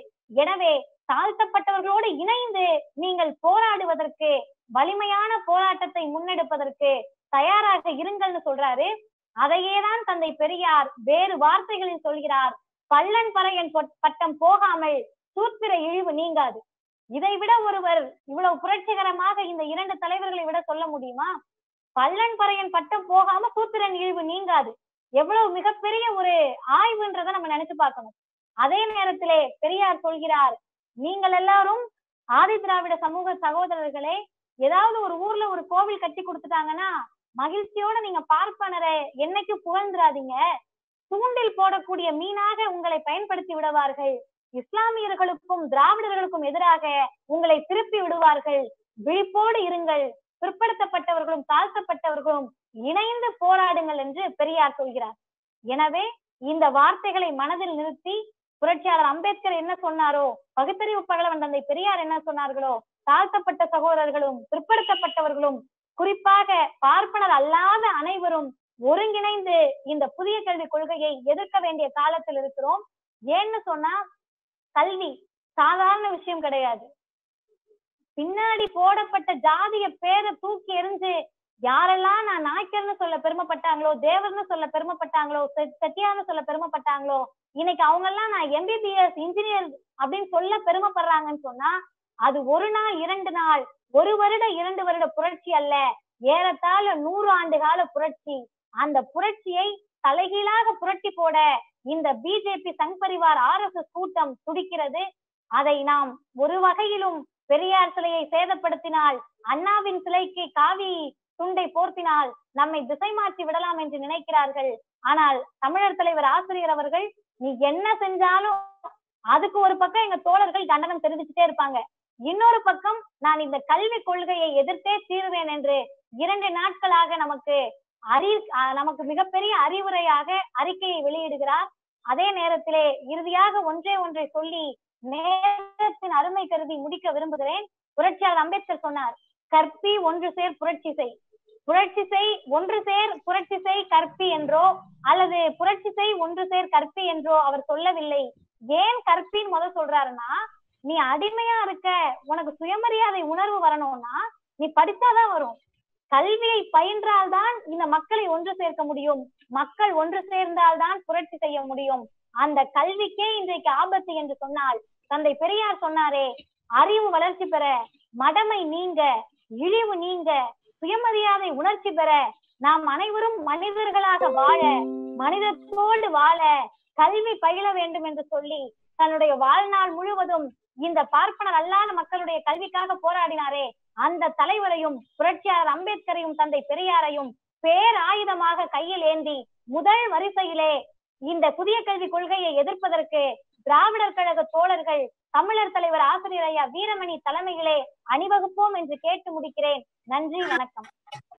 எனவே தாழ்த்தப்பட்டவர்களோடு இணைந்து நீங்கள் போராடுவதற்கு வலிமையான போராட்டத்தை முன்னெடுப்பதற்கு தயாராக இருங்கள்னு சொல்றாரு அதையே தான் தந்தை பெரியார் வேறு வார்த்தைகளில் சொல்கிறார் பள்ளன் பறையன் பொட்- பட்டம் போகாமல் சூத்திர இழிவு நீங்காது இதை விட ஒருவர் இவ்வளவு புரட்சிகரமாக இந்த இரண்டு தலைவர்களை விட சொல்ல முடியுமா பள்ளன் பறையன் பட்டம் போகாம சூத்திரன் இழிவு நீங்காது எவ்வளவு மிகப்பெரிய ஒரு ஆய்வுன்றதை நம்ம நினைச்சு பார்க்கணும் அதே நேரத்திலே பெரியார் சொல்கிறார் நீங்கள் எல்லாரும் ஆதி திராவிட சமூக சகோதரர்களே ஏதாவது ஒரு ஊர்ல ஒரு கோவில் கட்டி கொடுத்துட்டாங்கன்னா மகிழ்ச்சியோட நீங்க பார்ப்பனரை என்னைக்கு புகழ்ந்துராதீங்க தூண்டில் போடக்கூடிய மீனாக உங்களை பயன்படுத்தி விடுவார்கள் இஸ்லாமியர்களுக்கும் திராவிடர்களுக்கும் எதிராக உங்களை திருப்பி விடுவார்கள் விழிப்போடு இருங்கள் பிற்படுத்தப்பட்டவர்களும் தாழ்த்தப்பட்டவர்களும் இணைந்து போராடுங்கள் என்று பெரியார் சொல்கிறார் எனவே இந்த வார்த்தைகளை மனதில் நிறுத்தி புரட்சியாளர் அம்பேத்கர் என்ன சொன்னாரோ பகுத்தறிவு பகலவன் தந்தை பெரியார் என்ன சொன்னார்களோ தாழ்த்தப்பட்ட சகோதரர்களும் பிற்படுத்தப்பட்டவர்களும் குறிப்பாக பார்ப்பனர் அல்லாத அனைவரும் ஒருங்கிணைந்து இந்த புதிய கல்விக் கொள்கையை எதிர்க்க வேண்டிய காலத்தில் இருக்கிறோம் ஏன்னு சொன்னா கல்வி சாதாரண விஷயம் கிடையாது பின்னாடி போடப்பட்ட ஜாதிய பேரை தூக்கி எறிஞ்சு யாரெல்லாம் நான் நாய்க்கர்னு சொல்ல பெருமைப்பட்டாங்களோ தேவர்னு சொல்ல பெருமைப்பட்டாங்களோ செ- செட்டியார்னு சொல்ல பெருமைப்பட்டாங்களோ இன்னைக்கு அவங்க எல்லாம் நான் எம்பிபிஎஸ் இன்ஜினியர் அப்படின்னு சொல்ல பெருமைப்படுறாங்கன்னு சொன்னா அது ஒரு நாள் இரண்டு நாள் ஒரு வருட இரண்டு வருட புரட்சி அல்ல ஏறத்தாழ நூறு ஆண்டு கால புரட்சி அந்த புரட்சியை தலைகீழாக புரட்டி போட இந்த BJP Sangh Parivar R S S கூட்டம் துடிக்கிறது அதை நாம் ஒரு வகையிலும் பெரியார் சிலையை சேதப்படுத்தினால் அண்ணாவின் சிலைக்கு காவி துண்டை போர்த்தினால் நம்மை திசை மாற்றி விடலாம் என்று நினைக்கிறார்கள் ஆனால் தமிழர் தலைவர் ஆசிரியர் அவர்கள் நீ என்ன செஞ்சாலும் அதுக்கு ஒரு பக்கம் எங்க தோழர்கள் கண்டனம் தெரிவிச்சுட்டே இருப்பாங்க இன்னொரு பக்கம் நான் இந்த கல்வி கொள்கையை எதிர்த்தே தீருவேன் என்று இரண்டு நாட்களாக நமக்கு அறி அஹ் நமக்கு மிகப்பெரிய அறிவுரையாக அறிக்கையை வெளியிடுகிறார் அதே நேரத்திலே இறுதியாக ஒன்றே ஒன்றை சொல்லி நேரத்தின் அருமை கருதி முடிக்க விரும்புகிறேன் புரட்சியாளர் அம்பேத்கர் சொன்னார் கற்பி ஒன்று சேர் புரட்சி செய் புரட்சி செய் ஒன்று சேர் புரட்சி செய் கற்பி என்றோ அல்லது புரட்சி செய் ஒன்று சேர் கற்பி என்றோ அவர் சொல்லவில்லை ஏன் கற்பின்னு முத சொல்றாருன்னா நீ அடிமையா இருக்க உனக்கு சுயமரியாதை உணர்வு வரணும்னா நீ படிச்சாதான் வரும் கல்வியை பயின்றால்தான் இந்த மக்களை ஒன்று சேர்க்க முடியும் மக்கள் ஒன்று சேர்ந்தால்தான் புரட்சி செய்ய முடியும் அந்த கல்விக்கே இன்றைக்கு ஆபத்து என்று சொன்னால் தந்தை பெரியார் சொன்னாரே அறிவு வளர்ச்சி பெற மடமை நீங்க இழிவு நீங்க சுயமரியாதை உணர்ச்சி பெற நாம் அனைவரும் மனிதர்களாக வாழ மனிதத்தோடு வாழ கல்வி பயில வேண்டும் என்று சொல்லி தன்னுடைய வாழ்நாள் முழுவதும் இந்த பார்ப்பனர் அல்லாத மக்களுடைய கல்விக்காக போராடினாரே அந்த தலைவரையும் புரட்சியாளர் அம்பேத்கரையும் தந்தை பெரியாரையும் பேராயுதமாக கையில் ஏந்தி முதல் வரிசையிலே இந்த புதிய கல்விக் கொள்கையை எதிர்ப்பதற்கு திராவிடர் கழக தோழர்கள் தமிழர் தலைவர் ஆசிரியர் ஐயா வீரமணி தலைமையிலே அணிவகுப்போம் என்று கேட்டு முடிக்கிறேன் நன்றி வணக்கம்